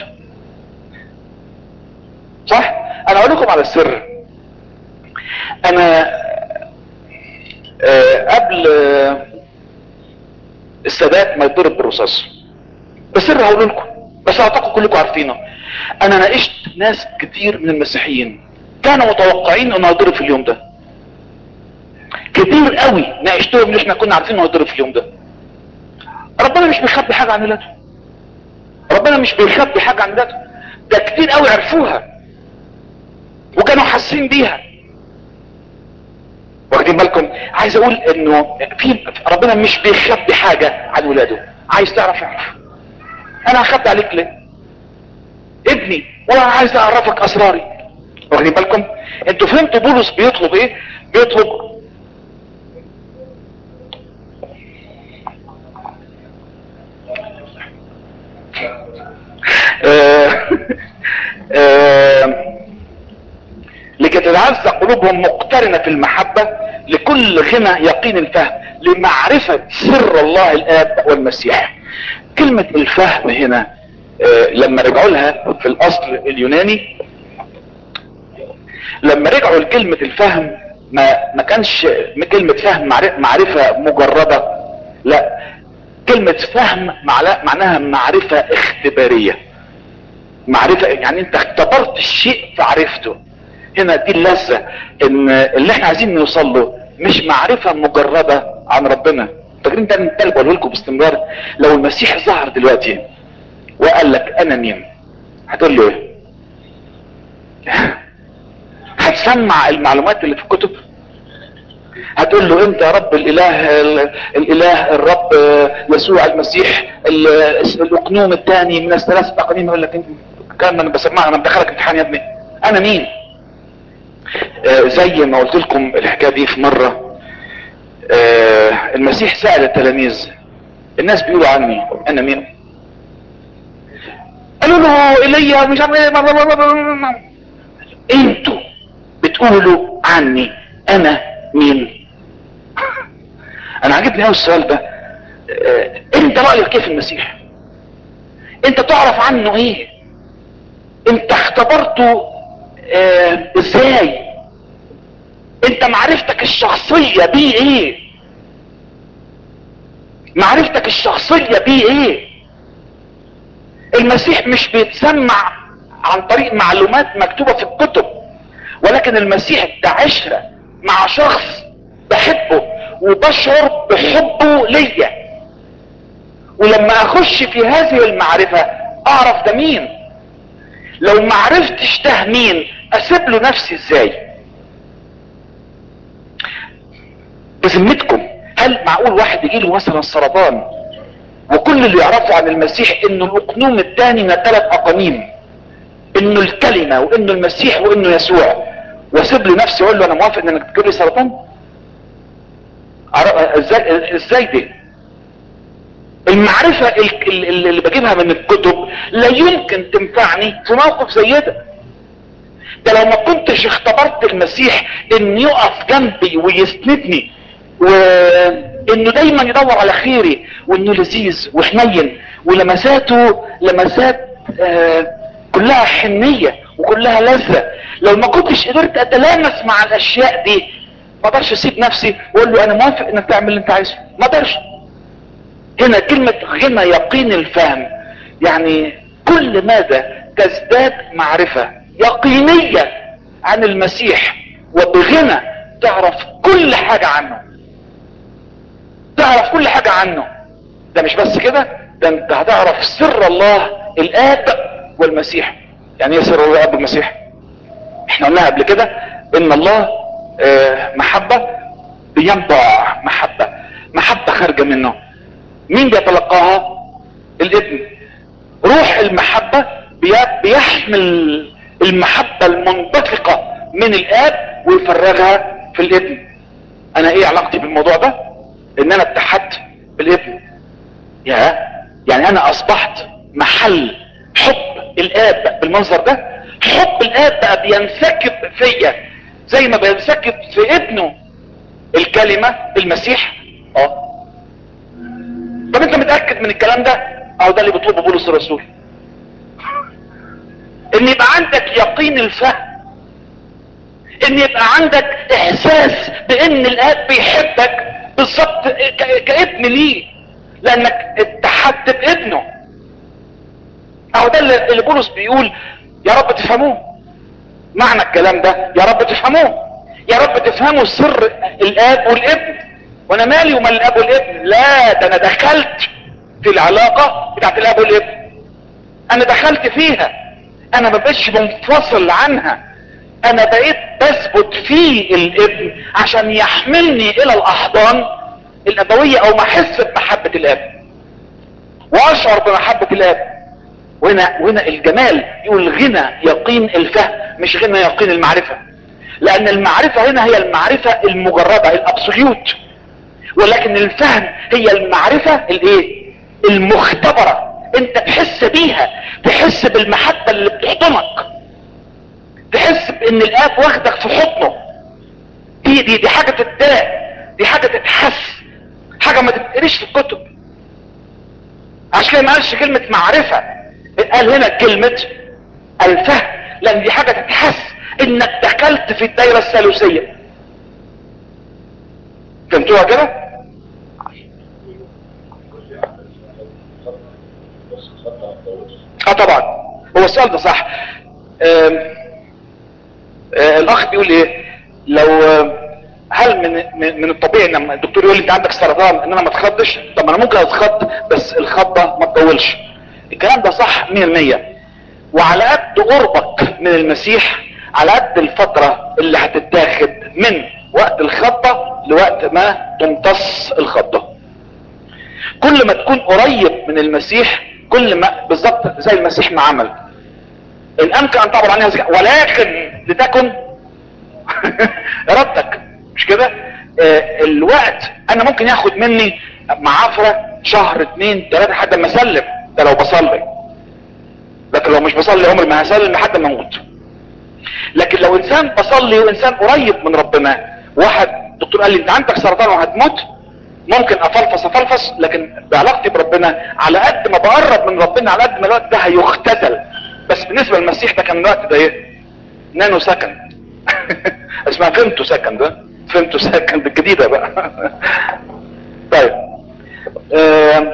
S1: صح انا اقول لكم على السر انا آه قبل آه السادات ما يضرب بالرصاص بسر هقول لكم بس اعتقد كلكم عارفينه انا ناقشت ناس كتير من المسيحيين كانوا متوقعين انه هيضرب في اليوم ده كتير قوي ناقشتهم ان احنا كنا عارفين انه هيضرب في اليوم ده ربنا مش بيخبي حاجه عن ولاده ربنا مش بيخبي حاجه عن ولاده ده كتير قوي عرفوها وكانوا حاسين بيها واخدين بالكم عايز اقول انه في ربنا مش بيخبي حاجة عن ولاده عايز تعرف اعرف انا هخبي عليك ليه ابني وانا عايز اعرفك اسراري واخدين بالكم انتوا فهمتوا بولس بيطلب ايه بيطلب آه آه لكي تتعزى قلوبهم مقترنة في المحبة لكل غنى يقين الفهم لمعرفة سر الله الآب والمسيح كلمة الفهم هنا آه لما رجعوا لها في الأصل اليوناني لما رجعوا لكلمة الفهم ما, ما كانش كلمة فهم معرفة مجردة لا كلمة فهم معناها معرفة اختبارية معرفة يعني انت اختبرت الشيء فعرفته هنا دي اللذة ان اللي احنا عايزين نوصل له مش معرفة مجردة عن ربنا فاكرين ده اللي بقوله لكم باستمرار لو المسيح ظهر دلوقتي وقال لك انا مين هتقول له ايه هتسمع المعلومات اللي في الكتب هتقول له انت يا رب الاله الاله الرب يسوع المسيح الاقنوم الثاني من الثلاث اقانيم يقول لك انت كان انا بسمعها انا مدخلك امتحان يا ابني انا مين آه زي ما قلت لكم الحكايه دي في مره آه المسيح سال التلاميذ الناس بيقولوا عني انا مين قالوا له ايليا مش عارف انتوا بتقولوا عني انا مين انا عجبني قوي السؤال ده اه انت رايك كيف المسيح انت تعرف عنه ايه انت اختبرته اه ازاي انت معرفتك الشخصية بيه ايه معرفتك الشخصية بيه ايه المسيح مش بيتسمع عن طريق معلومات مكتوبة في الكتب ولكن المسيح ده عشرة مع شخص بحبه وبشعر بحبه ليا ولما اخش في هذه المعرفة اعرف ده مين لو معرفتش ده مين اسيب له نفسي ازاي بذمتكم هل معقول واحد يجي له مثلا سرطان وكل اللي يعرفه عن المسيح انه الاقنوم الثاني من ثلاث اقانيم انه الكلمة وانه المسيح وانه يسوع واسيب له نفسي اقول له انا موافق انك تجيب لي سرطان ازاي ازاي دي المعرفة اللي بجيبها من الكتب لا يمكن تنفعني في موقف زي ده ده لو ما كنتش اختبرت المسيح ان يقف جنبي ويسندني وانه دايما يدور على خيري وانه لذيذ وحنين ولمساته لمسات آه كلها حنية وكلها لذة لو ما كنتش قدرت اتلامس مع الاشياء دي ما اقدرش اسيب نفسي واقول له انا موافق انك تعمل اللي انت عايزه ما اقدرش هنا كلمة غنى يقين الفهم يعني كل ماذا تزداد معرفة يقينية عن المسيح وبغنى تعرف كل حاجة عنه تعرف كل حاجة عنه ده مش بس كده ده انت هتعرف سر الله الاب والمسيح يعني ايه سر الله الاب والمسيح احنا قلناها قبل كده ان الله اه محبة بينبع محبة محبة خارجة منه مين بيتلقاها الابن روح المحبة بيحمل المحبة المنبثقة من الاب ويفرغها في الابن انا ايه علاقتي بالموضوع ده ان انا اتحدت بالابن يا يعني انا اصبحت محل حب الاب بالمنظر ده حب الاب بقى بينسكب فيا زي ما بينسكب في ابنه الكلمة المسيح اه طب انت متأكد من الكلام ده او ده اللي بيطلبه بولس الرسول ان يبقى عندك يقين الفهم ان يبقى عندك احساس بان الاب بيحبك بالظبط كابن ليه لانك اتحدت بابنه اهو ده اللي بولس بيقول يا رب تفهموه معنى الكلام ده يا رب تفهموه يا رب تفهموا سر الاب والابن وانا مالي ومال الاب والابن لا ده انا دخلت في العلاقة بتاعت الاب والابن انا دخلت فيها انا ما بقتش منفصل عنها انا بقيت بثبت في الابن عشان يحملني الى الاحضان الابوية او ما احس بمحبة الاب واشعر بمحبة الاب وهنا وهنا الجمال يقول غنى يقين الفهم مش غنى يقين المعرفة لان المعرفة هنا هي المعرفة المجردة الابسوليوت ولكن الفهم هي المعرفة الايه المختبرة انت تحس بيها تحس بالمحبة اللي بتحضنك تحس بان الاب واخدك في حضنه دي دي دي حاجة تتداق دي حاجة تتحس حاجة ما تتقريش في الكتب عشان كده ما قالش كلمة معرفة قال هنا كلمة الفهم لان دي حاجة تتحس انك دخلت في الدايرة الثالوثية فهمتوها كده
S2: اه طبعا هو السؤال ده صح آم، آه، الاخ بيقول ايه لو آه، هل من من من الطبيعي لما الدكتور يقول لي انت عندك سرطان ان انا ما اتخضش طب ما انا ممكن اتخض بس الخضه ما تطولش الكلام ده صح 100% وعلى قد قربك من المسيح على قد الفترة اللي هتتاخد من وقت الخطة لوقت ما تمتص الخطة كل ما تكون قريب من المسيح كل ما بالظبط زي المسيح ما عمل ان امكن ان تعبر عنها زكاة ولكن لتكن ارادتك مش كده آه الوقت انا ممكن ياخد مني معافرة شهر اتنين تلاتة لحد ما اسلم ده لو بصلي لكن لو مش بصلي عمري ما هسلم لحد ما اموت لكن لو انسان بصلي وانسان قريب من ربنا واحد دكتور قال لي انت عندك سرطان وهتموت ممكن افلفص افلفص لكن بعلاقتي بربنا على قد ما بقرب من ربنا على قد ما الوقت ده هيختزل بس بالنسبه للمسيح ده كان الوقت ده ايه نانو سكند اسمها فهمتو سكند ده فهمتو سكند الجديده بقى طيب آم.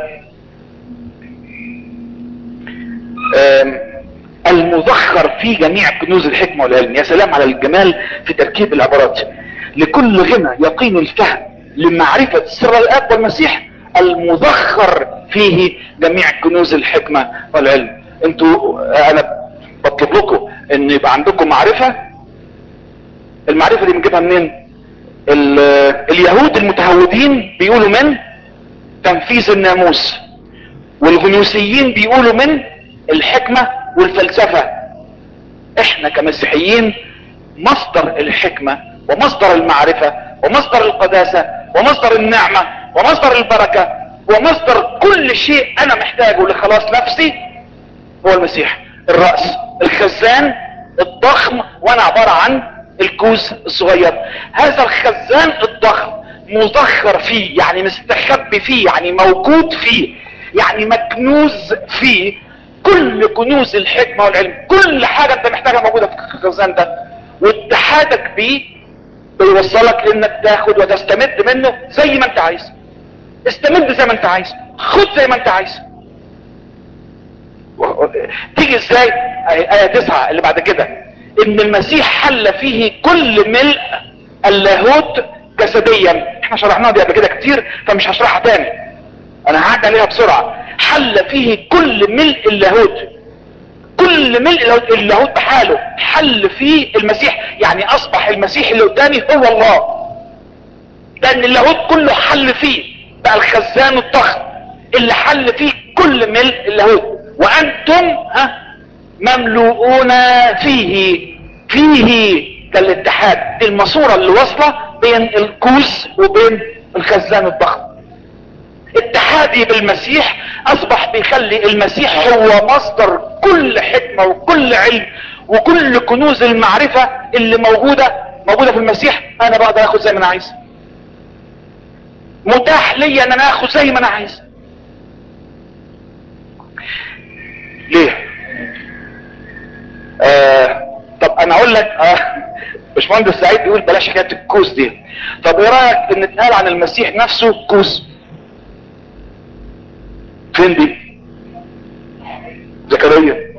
S2: آم. المذخر في جميع كنوز الحكمة والعلم يا سلام على الجمال في تركيب العبارات لكل غنى يقين الفهم لمعرفة سر الاب والمسيح المذخر فيه جميع كنوز الحكمة والعلم انتوا انا بطلب لكم ان يبقى عندكم معرفة المعرفة دي بنجيبها منين ال- اليهود المتهودين بيقولوا من تنفيذ الناموس والغنوسيين بيقولوا من الحكمة والفلسفة احنا كمسيحيين مصدر الحكمة ومصدر المعرفة ومصدر القداسة ومصدر النعمة ومصدر البركة ومصدر كل شيء انا محتاجه لخلاص نفسي هو المسيح الرأس الخزان الضخم وانا عبارة عن الكوز الصغير هذا الخزان الضخم مذخر فيه يعني مستخبي فيه يعني موجود فيه يعني مكنوز فيه كل كنوز الحكمة والعلم كل حاجة انت محتاجها موجودة في الخزان ده واتحادك بيه بيوصلك لانك تاخد وتستمد منه زي ما انت عايز استمد زي ما انت عايز خد زي ما انت عايز و- تيجي ازاي آية آية تسعة اللي بعد كده ان المسيح حل فيه كل ملء اللاهوت جسديا احنا شرحناها دي قبل كده كتير فمش هشرحها تاني انا هعدي عليها بسرعة حل فيه كل ملء اللاهوت كل ملء اللاهوت اللاهوت بحاله حل فيه المسيح يعني اصبح المسيح اللي قدامي هو الله لان اللاهوت كله حل فيه بقى الخزان الضخم اللي حل فيه كل ملء اللاهوت وانتم ها مملوءون فيه فيه ده الاتحاد دي الماسوره اللي واصله بين الكوز وبين الخزان الضخم اتحادي بالمسيح اصبح بيخلي المسيح هو مصدر كل حكمة وكل علم وكل كنوز المعرفة اللي موجودة موجودة في المسيح انا بقدر اخد زي ما انا عايز متاح لي ان انا اخد زي ما انا عايز ليه آه طب انا اقول لك آه باشمهندس سعيد بيقول بلاش حكايه الكوز دي طب ايه رايك ان اتقال عن المسيح نفسه كوز فين دي زكريا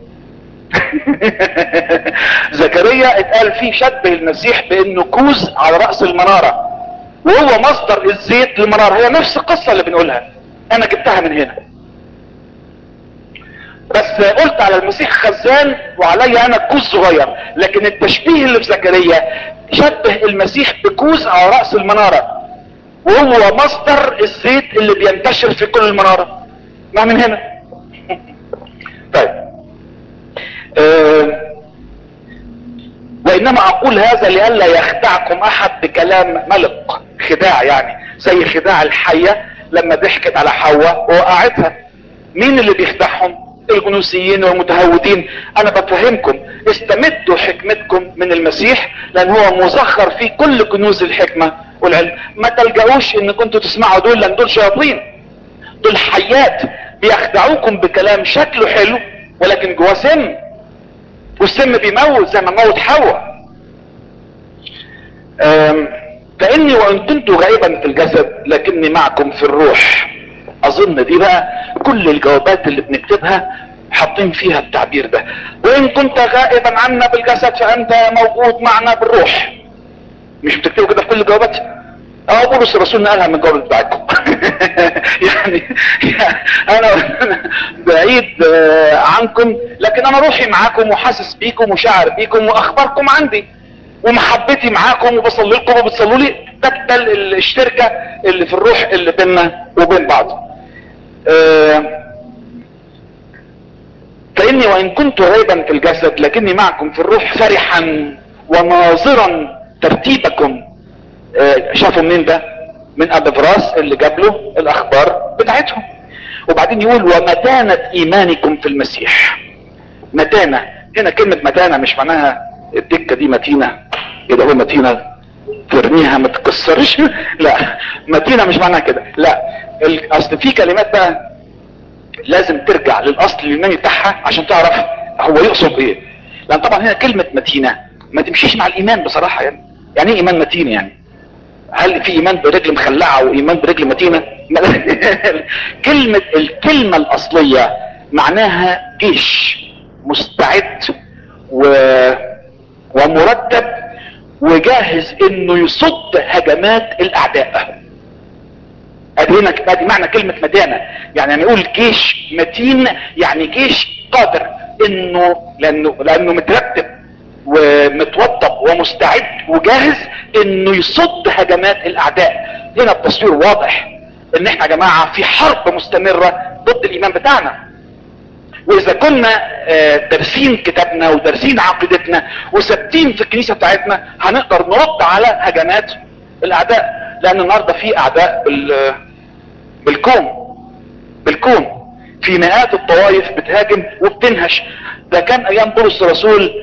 S2: زكريا اتقال فيه شبه المسيح بانه كوز على رأس المنارة وهو مصدر الزيت للمنارة هي نفس القصة اللي بنقولها انا جبتها من هنا بس قلت على المسيح خزان وعليا انا كوز صغير لكن التشبيه اللي في زكريا شبه المسيح بكوز على رأس المنارة وهو مصدر الزيت اللي بينتشر في كل المنارة ما من هنا طيب أه وانما اقول هذا لئلا يخدعكم احد بكلام ملق خداع يعني زي خداع الحية لما ضحكت على حواء ووقعتها مين اللي بيخدعهم الجنوسيين والمتهودين انا بفهمكم استمدوا حكمتكم من المسيح لان هو مزخر فيه كل كنوز الحكمة والعلم ما تلجأوش ان كنتوا تسمعوا دول لان دول شياطين دول حيات بيخدعوكم بكلام شكله حلو ولكن جواه سم والسم بيموت زي ما موت حواء فاني وان كنت غائبا في الجسد لكني معكم في الروح اظن دي بقى كل الجوابات اللي بنكتبها حاطين فيها التعبير ده وان كنت غائبا عنا بالجسد فانت موجود معنا بالروح مش بتكتبوا كده في كل الجوابات اه بولس الرسول نقلها من الجواب بتاعتكم يعني, يعني انا بعيد آه، عنكم لكن انا روحي معاكم وحاسس بيكم وشاعر بيكم واخباركم عندي ومحبتي معاكم وبصلي لكم وبتصلوا لي ده ده ال- الشركه اللي في الروح اللي بيننا وبين بعض آه، فاني وان كنت غيبا في الجسد لكني معكم في الروح فرحا وناظرا ترتيبكم آه، شافوا منين ده من ابفراس اللي جاب له الاخبار بتاعتهم وبعدين يقول ومتانة ايمانكم في المسيح متانة هنا كلمة متانة مش معناها الدكة دي متينة كده هو متينة ترميها ما تكسرش لا متينة مش معناها كده لا ال- اصل في كلمات بقى لازم ترجع للاصل اليوناني بتاعها عشان تعرف هو يقصد ايه لان طبعا هنا كلمة متينة ما تمشيش مع الايمان بصراحة يعني يعني ايه ايمان متين يعني هل في ايمان برجل مخلعة وايمان برجل متينة كلمة الكلمة الاصلية معناها جيش مستعد و... ومرتب وجاهز انه يصد هجمات الاعداء ادي هنا ادي معنى كلمة متانة يعني نقول جيش متين يعني جيش قادر انه لانه لانه مترتب ومتوضب ومستعد وجاهز انه يصد هجمات الاعداء هنا التصوير واضح ان احنا يا جماعة في حرب مستمرة ضد الايمان بتاعنا واذا كنا آه، دارسين كتابنا ودارسين عقيدتنا وثابتين في الكنيسة بتاعتنا هنقدر نرد على هجمات الاعداء لان النهاردة في اعداء بال بالكون بالكون في مئات الطوائف بتهاجم وبتنهش ده كان ايام بولس الرسول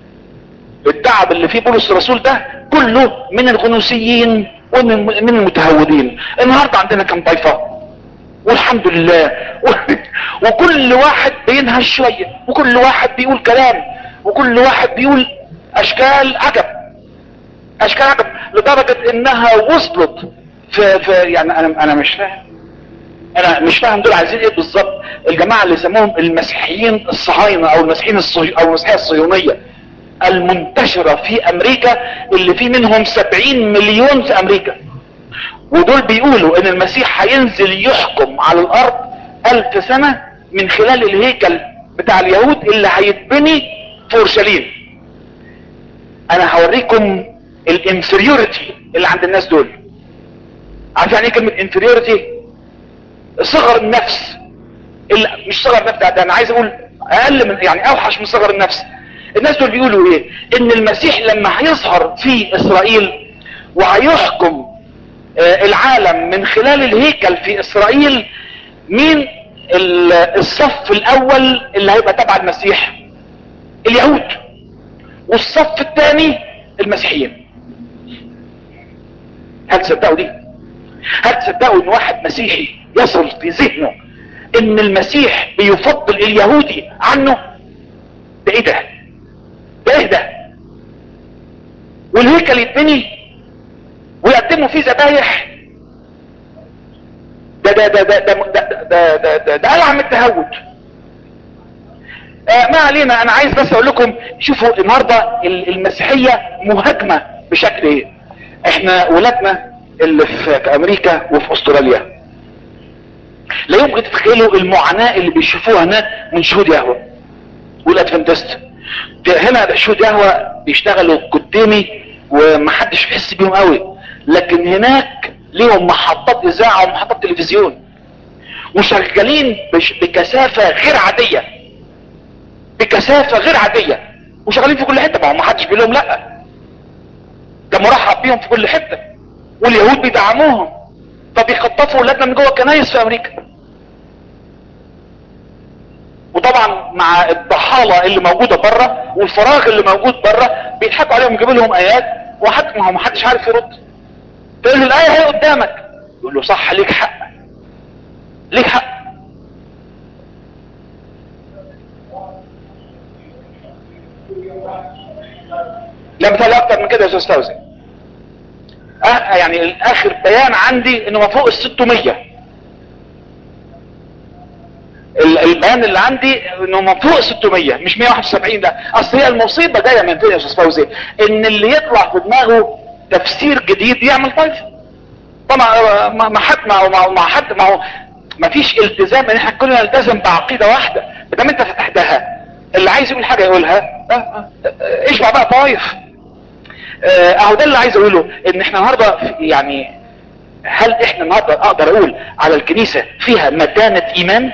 S2: التعب اللي فيه بولس الرسول ده كله من الغنوسيين ومن من المتهودين النهارده عندنا كم طائفه والحمد لله و- وكل واحد بينهش شويه وكل واحد بيقول كلام وكل واحد بيقول اشكال عجب اشكال عجب لدرجه انها وصلت في, في يعني انا انا مش فاهم انا مش فاهم دول عايزين ايه بالظبط الجماعه اللي يسموهم المسيحيين الصهاينه او المسيحيين الصهي او المسيحيه الصهيونيه المنتشرة في امريكا اللي في منهم سبعين مليون في امريكا ودول بيقولوا ان المسيح هينزل يحكم على الارض الف سنة من خلال الهيكل بتاع اليهود اللي هيتبني في اورشليم انا هوريكم الانفيريوريتي اللي عند الناس دول عارف يعني ايه كلمة انفيريوريتي صغر النفس اللي مش صغر النفس ده, ده انا عايز اقول اقل من يعني اوحش من صغر النفس الناس دول بيقولوا ايه ان المسيح لما هيظهر في اسرائيل وهيحكم آه، العالم من خلال الهيكل في اسرائيل مين ال- الصف الاول اللي هيبقى تبع المسيح اليهود والصف الثاني المسيحيين هل تصدقوا دي هل تصدقوا ان واحد مسيحي يصل في ذهنه ان المسيح بيفضل اليهودي عنه ده ايه ده ده ايه ده والهيكل يتبني ويقدموا فيه ذبايح ده ده ده ده ده ده ده ده ده ده ألعن من التهود آه ما علينا انا عايز بس اقول لكم شوفوا النهارده ال- المسيحيه مهاجمه بشكل ايه احنا ولادنا اللي في في امريكا وفي استراليا لا يمكن تتخيلوا المعاناه اللي بيشوفوها هناك من شهود يهوه والادفنتست ده هنا شهود يهوه بيشتغلوا قدامي ومحدش بيحس بيهم قوي لكن هناك ليهم محطات اذاعه ومحطات تلفزيون وشغالين بش- بكثافه غير عاديه بكثافه غير عاديه وشغالين في كل حته ما هو محدش بيقول لهم لا ده مرحب بيهم في كل حته واليهود بيدعموهم فبيخطفوا ولادنا من جوه الكنايس في امريكا وطبعا مع الضحالة اللي موجودة بره والفراغ اللي موجود بره بيضحكوا عليهم يجيبوا لهم ايات وحد ما هو محدش عارف يرد تقول له الايه هي قدامك يقول له صح ليك حق ليك حق لا مثال اكتر من كده يا استاذ فوزي أه يعني الاخر بيان عندي انه ما فوق ال 600 البيان اللي عندي انه من فوق 600 مش 171 ده اصل هي المصيبه جايه من فين يا استاذ فوزي ان اللي يطلع في دماغه تفسير جديد يعمل طائفه طبعا ما ما حد ما هو ما حد ما هو ما فيش التزام ان احنا كلنا نلتزم بعقيده واحده ما دام انت فتحتها اللي عايز يقول حاجه يقولها اه اه اه اشبع بقى طايف اه اهو ده اللي عايز اقوله ان احنا النهارده يعني هل احنا النهارده اقدر اقول على الكنيسه فيها متانه ايمان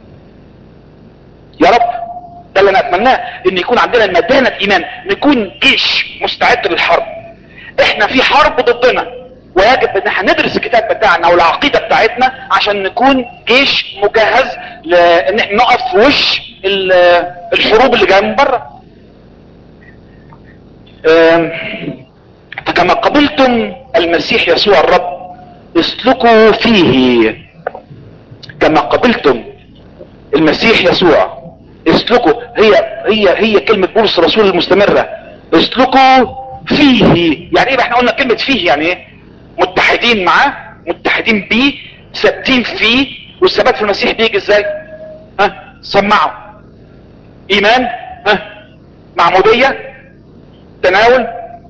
S2: يا رب ده اللي انا اتمناه ان يكون عندنا متانه ايمان نكون جيش مستعد للحرب احنا في حرب ضدنا ويجب ان احنا ندرس الكتاب بتاعنا والعقيدة بتاعتنا عشان نكون جيش مجهز لان احنا نقف في وش الحروب اللي جايه من بره فكما قبلتم المسيح يسوع الرب اسلكوا فيه كما قبلتم المسيح يسوع اسلكوا هي هي هي كلمة بولس الرسول المستمرة اسلكوا فيه يعني ايه احنا قلنا كلمة فيه يعني ايه متحدين معاه متحدين بيه ثابتين فيه والثبات في المسيح بيجي ازاي ها سمعوا ايمان ها معمودية تناول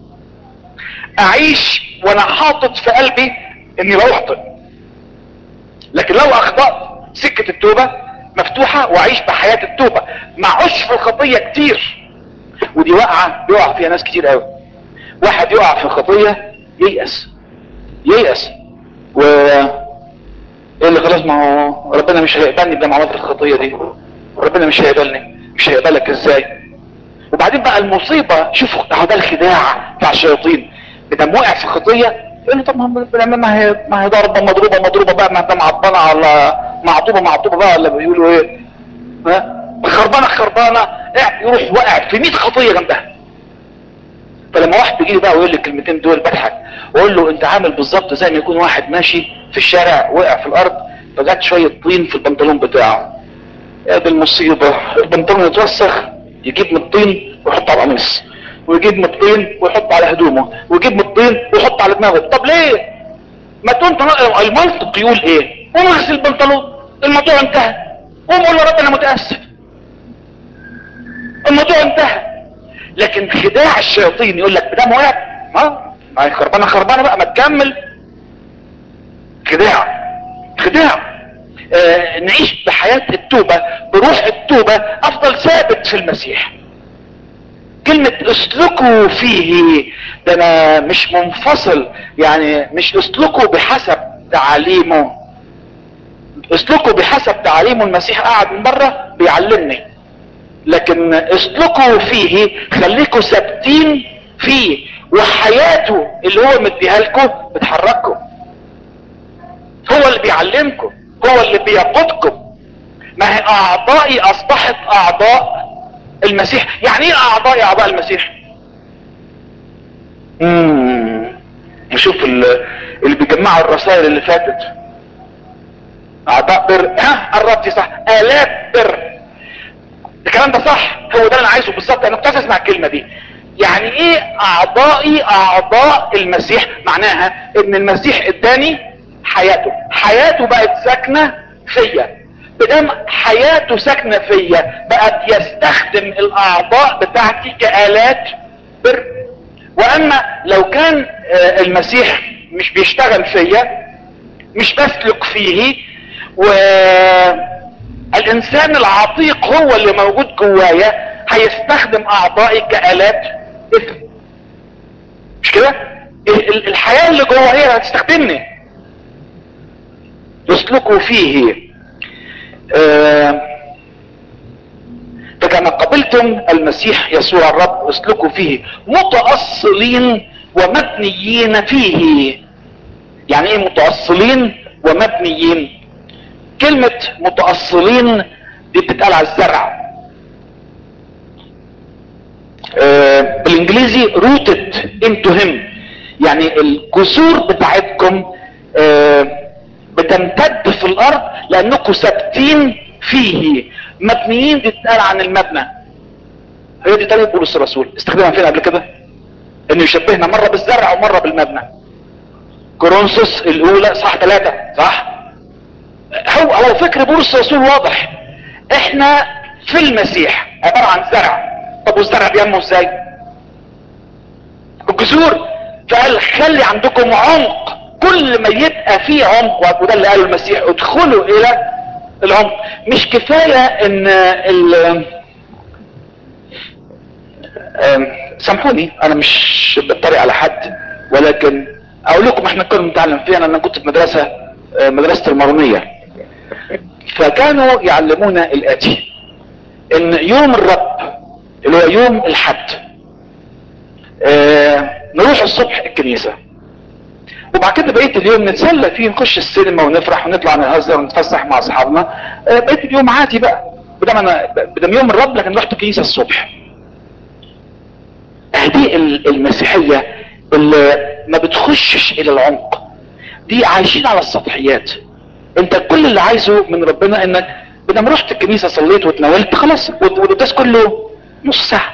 S2: اعيش وانا حاطط في قلبي اني لا اخطئ لكن لو اخطأت سكة التوبة مفتوحة واعيش بحياة التوبة معوش في الخطية كتير ودي واقعة بيقع فيها ناس كتير قوي واحد يقع في خطية ييأس ييأس و ايه اللي خلاص ما هو ربنا مش هيقبلني بما عملت الخطية دي ربنا مش هيقبلني مش هيقبلك ازاي وبعدين بقى المصيبة شوفوا اهو ده الخداع بتاع الشياطين بدم وقع في خطية يقول له طب ما هي ما هي ضربة مضروبة مضروبة بقى ما ده معضنة على معطوبة معطوبة بقى ولا بيقولوا ايه ها خربانة خربانة يروح واقع في 100 خطية جنبها فلما واحد بيجي لي بقى ويقول لي الكلمتين دول بضحك واقول له انت عامل بالظبط زي ما يكون واحد ماشي في الشارع وقع في الارض فجات شويه طين في البنطلون بتاعه يا دي المصيبه البنطلون يتوسخ يجيب من الطين ويحط على القميص ويجيب من الطين ويحط على هدومه ويجيب من الطين ويحط على دماغه طب ليه ما كنت المنطق يقول ايه قوم اغسل البنطلون الموضوع انتهى قوم قول له رب انا متاسف الموضوع انتهى لكن خداع الشياطين يقول لك بدم وقع ما ما هي خربانه خربانه بقى ما تكمل خداع خداع آه نعيش بحياة التوبة بروح التوبة افضل ثابت في المسيح كلمة اسلكوا فيه ده انا مش منفصل يعني مش اسلكوا بحسب تعاليمه اسلكوا بحسب تعاليمه المسيح قاعد من بره بيعلمني لكن اسلكوا فيه خليكوا ثابتين فيه وحياته اللي هو مديها لكم بتحرككم هو اللي بيعلمكم هو اللي بيقودكم ما هي اعضائي اصبحت اعضاء المسيح يعني ايه اعضائي اعضاء المسيح امم نشوف اللي بيجمعوا الرسائل اللي فاتت اعضاء بر ها قربتي صح الاف بر الكلام ده صح هو ده اللي انا عايزه بالظبط انا كنت اسمع الكلمه دي يعني ايه اعضائي اعضاء المسيح معناها ان المسيح اداني حياته حياته بقت ساكنه فيا بدم حياته ساكنه فيا بقت يستخدم الاعضاء بتاعتي كالات بر واما لو كان المسيح مش بيشتغل فيا مش بسلك فيه و الانسان العتيق هو اللي موجود جوايا هيستخدم اعضائي كالات اثم مش كده الحياة اللي جوا هي اللي هتستخدمني يسلكوا فيه آه فكما قبلتم المسيح يسوع الرب اسلكوا فيه متأصلين ومبنيين فيه يعني ايه متأصلين ومبنيين كلمة متأصلين دي بتتقال على الزرع آه بالانجليزي rooted into him يعني الجذور بتاعتكم آه بتمتد في الارض لانكم ثابتين فيه مبنيين دي بتتقال عن المبنى هي دي طريقة بولس الرسول استخدمها فين قبل كده انه يشبهنا مرة بالزرع ومرة بالمبنى كورنثوس الاولى صح ثلاثة صح هو هو فكر بولس الرسول واضح احنا في المسيح عبارة عن زرع طب والزرع بينمو ازاي الجذور فقال خلي عندكم عمق كل ما يبقى فيه عمق وده اللي قاله المسيح ادخلوا الى العمق مش كفاية ان ال سامحوني انا مش بتريق على حد ولكن اقول لكم احنا كنا بنتعلم فيها انا كنت في مدرسة مدرسة المارونية فكانوا يعلمونا الاتي ان يوم الرب اللي هو يوم الحد اه نروح الصبح الكنيسة وبعد كده بقية اليوم نتسلى فيه نخش السينما ونفرح ونطلع نهزر ونتفسح مع اصحابنا اه بقية اليوم عادي بقى بدم انا بدم يوم الرب لكن رحت الكنيسة الصبح هذه المسيحية اللي ما بتخشش الى العمق دي عايشين على السطحيات انت كل اللي عايزه من ربنا انك بدل ما رحت الكنيسة صليت وتناولت خلاص والقداس كله نص ساعة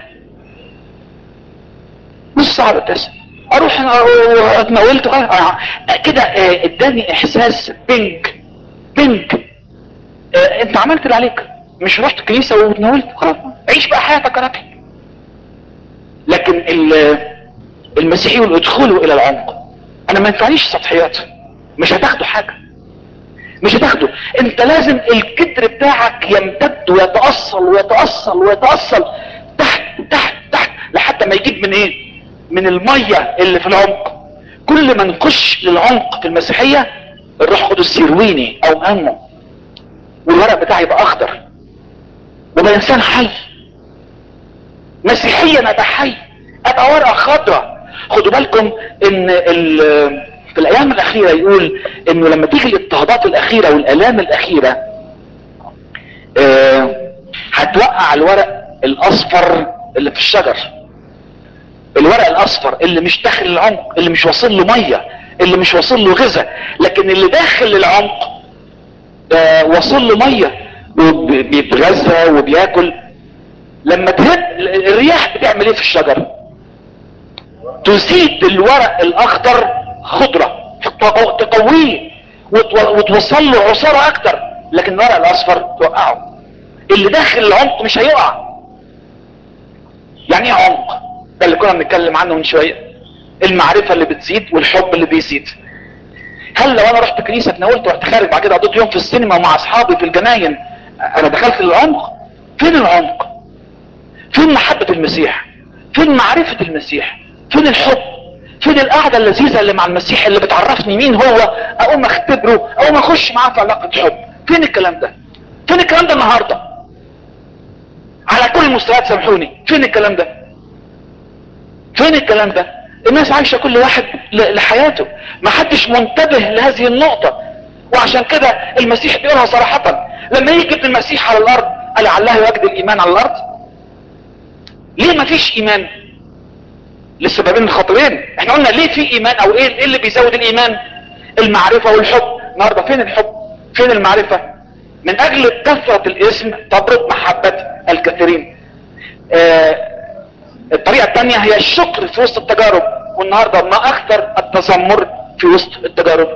S2: نص ساعة القداس اروح اتناولت كده اداني احساس بنج بنج اه انت عملت اللي عليك مش رحت الكنيسة وتناولت خلاص عيش بقى حياتك يا راجل لكن المسيحي يقول ادخلوا الى العمق انا ما ينفعنيش سطحيات مش هتاخدوا حاجة مش هتاخده انت لازم الكدر بتاعك يمتد ويتأصل ويتأصل ويتأصل تحت تحت تحت لحتى ما يجيب من ايه من المية اللي في العمق كل ما نخش للعمق في المسيحية الروح القدس يرويني او انمو والورق بتاعي يبقى اخضر وابقى انسان حي مسيحيا ابقى حي ابقى ورقة خضراء خدوا بالكم ان في الايام الاخيرة يقول انه لما تيجي الاضطهادات الاخيرة والالام الاخيرة اه هتوقع الورق الاصفر اللي في الشجر الورق الاصفر اللي مش داخل العمق اللي مش واصل له مية اللي مش واصل له غذاء لكن اللي داخل العمق اه واصل له مية وبيتغذى وبياكل لما تهب الرياح بتعمل ايه في الشجر تزيد الورق الاخضر خضرة تقويه وتوصل له عصارة اكتر لكن الورق الاصفر توقعه اللي داخل العمق مش هيقع يعني ايه عمق ده اللي كنا بنتكلم عنه من شوية المعرفة اللي بتزيد والحب اللي بيزيد هل لو انا رحت كنيسة اتناولت ورحت خارج بعد كده قضيت يوم في السينما مع اصحابي في الجناين انا دخلت العمق فين العمق فين محبة المسيح فين معرفة المسيح فين الحب فين القعدة اللذيذة اللي مع المسيح اللي بتعرفني مين هو اقوم اختبره اقوم اخش معاه في علاقة حب فين الكلام ده فين الكلام ده النهاردة على كل المستويات سامحوني فين الكلام ده فين الكلام ده الناس عايشة كل واحد لحياته ما حدش منتبه لهذه النقطة وعشان كده المسيح بيقولها صراحة لما يجي ابن المسيح على الارض لعله يجد الايمان على الارض ليه ما فيش ايمان للسببين الخطيرين احنا قلنا ليه في ايمان او ايه, إيه اللي بيزود الايمان المعرفة والحب النهاردة فين الحب فين المعرفة من اجل كثرة الاسم تبرد محبة الكثيرين آه الطريقة الثانية هي الشكر في وسط التجارب والنهاردة ما اكثر التذمر في وسط التجارب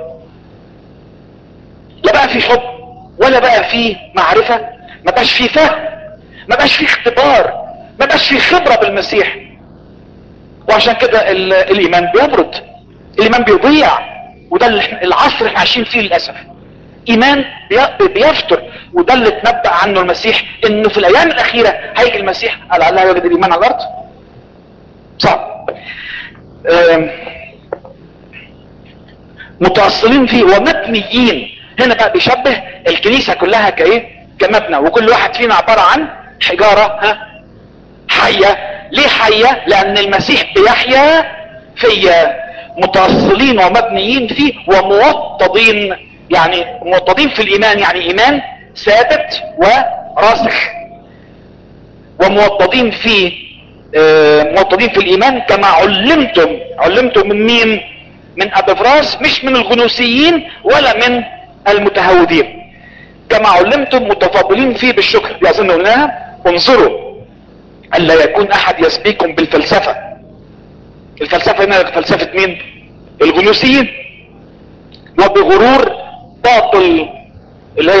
S2: لا بقى في حب ولا بقى في معرفة ما بقاش في فهم ما بقاش في اختبار ما بقاش في خبرة بالمسيح وعشان كده الايمان بيبرد الايمان بيضيع وده العصر اللي احنا عايشين فيه للاسف ايمان بيفتر وده اللي اتنبأ عنه المسيح انه في الايام الاخيرة هيجي المسيح قال الله يوجد الايمان على الارض صعب متأصلين فيه ومبنيين هنا بقى بيشبه الكنيسة كلها كايه كمبنى وكل واحد فينا عبارة عن حجارة ها حية ليه حية لان المسيح بيحيا فيا متأصلين ومبنيين فيه وموطدين يعني موطدين في الايمان يعني ايمان ثابت وراسخ وموطدين فيه آه موطدين في الايمان كما علمتم علمتم من مين من ابفراس مش من الغنوسيين ولا من المتهودين كما علمتم متفاضلين فيه بالشكر دي اظن قلناها انظروا الا يكون احد يسبيكم بالفلسفة الفلسفة هنا فلسفة مين الغنوسيين وبغرور باطل اللي هي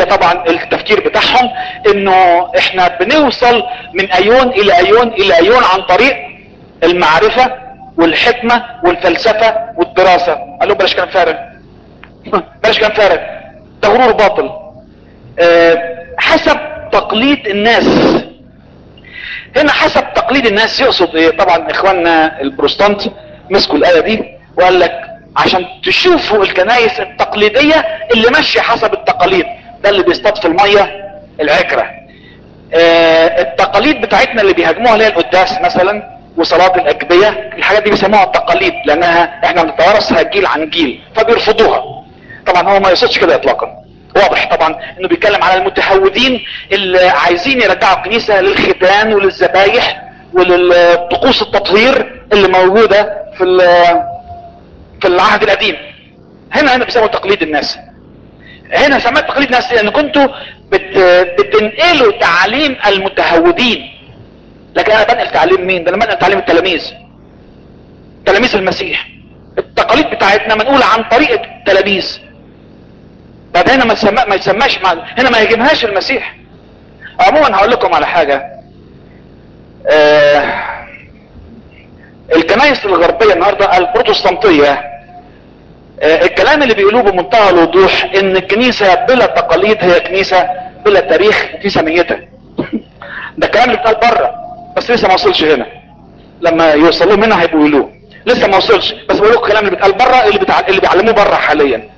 S2: طبعا التفكير بتاعهم انه احنا بنوصل من ايون الى ايون الى ايون عن طريق المعرفة والحكمة والفلسفة والدراسة قال له بلاش كلام فارغ بلاش كلام فارغ ده غرور باطل أه حسب تقليد الناس هنا حسب تقليد الناس يقصد ايه طبعا اخواننا البروستانت مسكوا الايه دي وقال لك عشان تشوفوا الكنائس التقليديه اللي ماشيه حسب التقاليد ده اللي بيصطاد في الميه العكره آه التقاليد بتاعتنا اللي بيهاجموها اللي هي القداس مثلا وصلاه الاجبيه الحاجات دي بيسموها التقاليد لانها احنا بنتوارثها جيل عن جيل فبيرفضوها طبعا هو ما يقصدش كده اطلاقا واضح طبعا انه بيتكلم على المتهودين اللي عايزين يرجعوا الكنيسة للختان وللذبايح وللطقوس التطهير اللي موجودة في في العهد القديم هنا هنا بيسموا تقليد الناس هنا سمعت تقليد الناس لان كنتوا بت بتنقلوا تعاليم المتهودين لكن انا بنقل تعليم مين ده انا بنقل تعليم التلاميذ تلاميذ المسيح التقاليد بتاعتنا منقولة عن طريقة التلاميذ طب هنا ما يسمى ما يسماش مع هنا ما يهاجمهاش المسيح عموما هقول لكم على حاجة آه الكنائس الغربية النهاردة البروتستانتية آه الكلام اللي بيقولوه بمنتهى الوضوح ان الكنيسة بلا تقاليد هي كنيسة بلا تاريخ كنيسة ميتة ده الكلام اللي بيتقال بره بس لسه ما وصلش هنا لما يوصلوا هنا هيبقوا يقولوه لسه ما وصلش بس بقول لكم الكلام اللي بيتقال بره اللي, بتع... اللي بيعلموه بره حاليا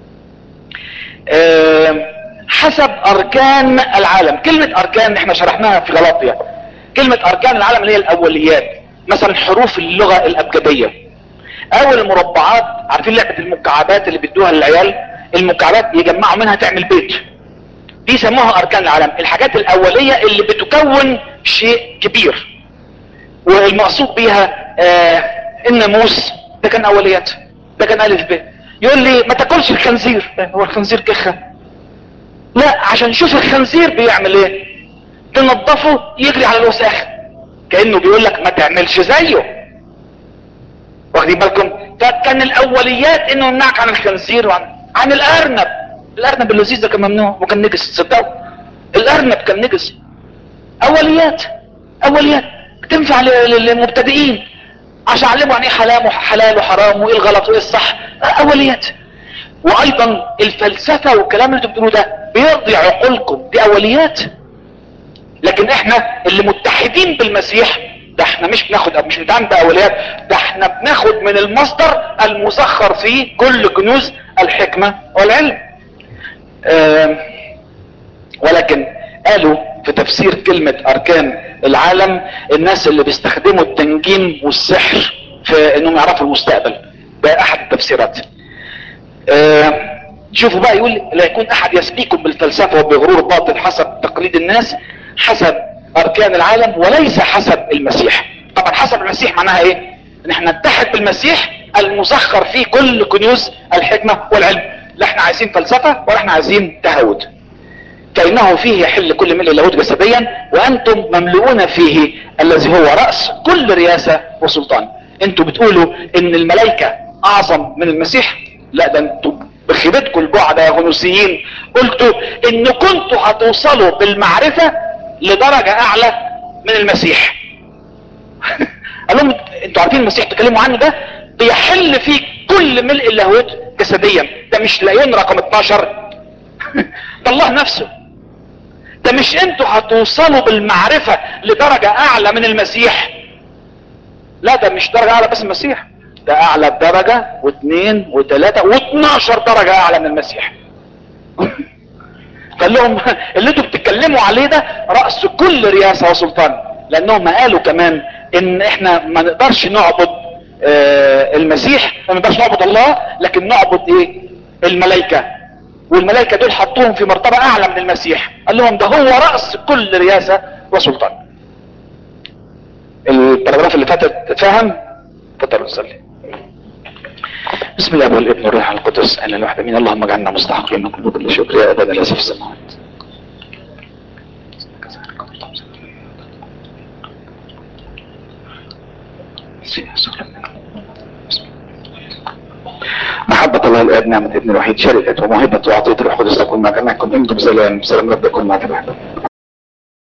S2: حسب اركان العالم كلمة اركان احنا شرحناها في غلاطيا كلمة اركان العالم اللي هي الاوليات مثلا حروف اللغة الابجدية او المربعات عارفين لعبة المكعبات اللي بيدوها للعيال المكعبات يجمعوا منها تعمل بيت دي يسموها اركان العالم الحاجات الاولية اللي بتكون شيء كبير والمقصود بيها آه الناموس ده كان اوليات ده كان الف ب يقول لي ما تاكلش الخنزير هو الخنزير كخه لا عشان شوف الخنزير بيعمل ايه تنظفه يجري على الوساخ كانه بيقول لك ما تعملش زيه واخدين بالكم فكان الاوليات انه يمنعك عن الخنزير وعن عن الارنب الارنب اللذيذ ده كان ممنوع وكان نجس تصدقوا الارنب كان نجس اوليات اوليات تنفع للمبتدئين عشان اعلموا عن ايه حلال وحلال وحرام وايه الغلط وايه الصح اوليات وايضا الفلسفة والكلام اللي انتوا بتقولوه ده بيرضي عقولكم دي اوليات لكن احنا اللي متحدين بالمسيح ده احنا مش بناخد مش بنتعامل باوليات ده احنا بناخد من المصدر المسخر فيه كل كنوز الحكمة والعلم اه ولكن قالوا في تفسير كلمة اركان العالم الناس اللي بيستخدموا التنجيم والسحر في انهم يعرفوا المستقبل ده احد التفسيرات اه شوفوا بقى يقول لا يكون احد يسبيكم بالفلسفة وبغرور باطل حسب تقليد الناس حسب اركان العالم وليس حسب المسيح طبعا حسب المسيح معناها ايه ان احنا نتحد بالمسيح المسخر فيه كل كنوز الحكمة والعلم لا احنا عايزين فلسفة ولا احنا عايزين تهود فإنه فيه يحل كل ملء اللاهوت جسديا وأنتم مملؤون فيه الذي هو رأس كل رياسة وسلطان انتوا بتقولوا ان الملائكة اعظم من المسيح لا ده انتوا بخيبتكم البعد يا غنوسيين قلتوا ان كنتوا هتوصلوا بالمعرفة لدرجة اعلى من المسيح قال لهم انتوا عارفين المسيح تكلموا عنه ده بيحل فيه كل ملء اللاهوت جسديا ده مش لايون رقم 12 ده الله نفسه ده مش انتوا هتوصلوا بالمعرفة لدرجة اعلى من المسيح لا ده مش درجة اعلى بس المسيح ده اعلى بدرجة واثنين وثلاثة واثناشر درجة اعلى من المسيح قال لهم اللي انتوا بتتكلموا عليه ده رأس كل رياسة وسلطان لانهم قالوا كمان ان احنا ما نقدرش نعبد آه المسيح ما نقدرش نعبد الله لكن نعبد ايه الملائكة والملائكة دول حطوهم في مرتبة اعلى من المسيح قال لهم ده هو رأس كل رياسة وسلطان البراجراف اللي فاتت فاهم اتفضلوا نصلي بسم الله والابن والروح القدس انا الواحد امين اللهم اجعلنا مستحقين من كل شكر يا ابانا الذي في السماوات محبة محبة الله الآب نعمة ابن الوحيد شركة وموهبة وعطية الروح القدس تكون مع جميعكم انتم بسلام بسلام رب يكون مع جميعكم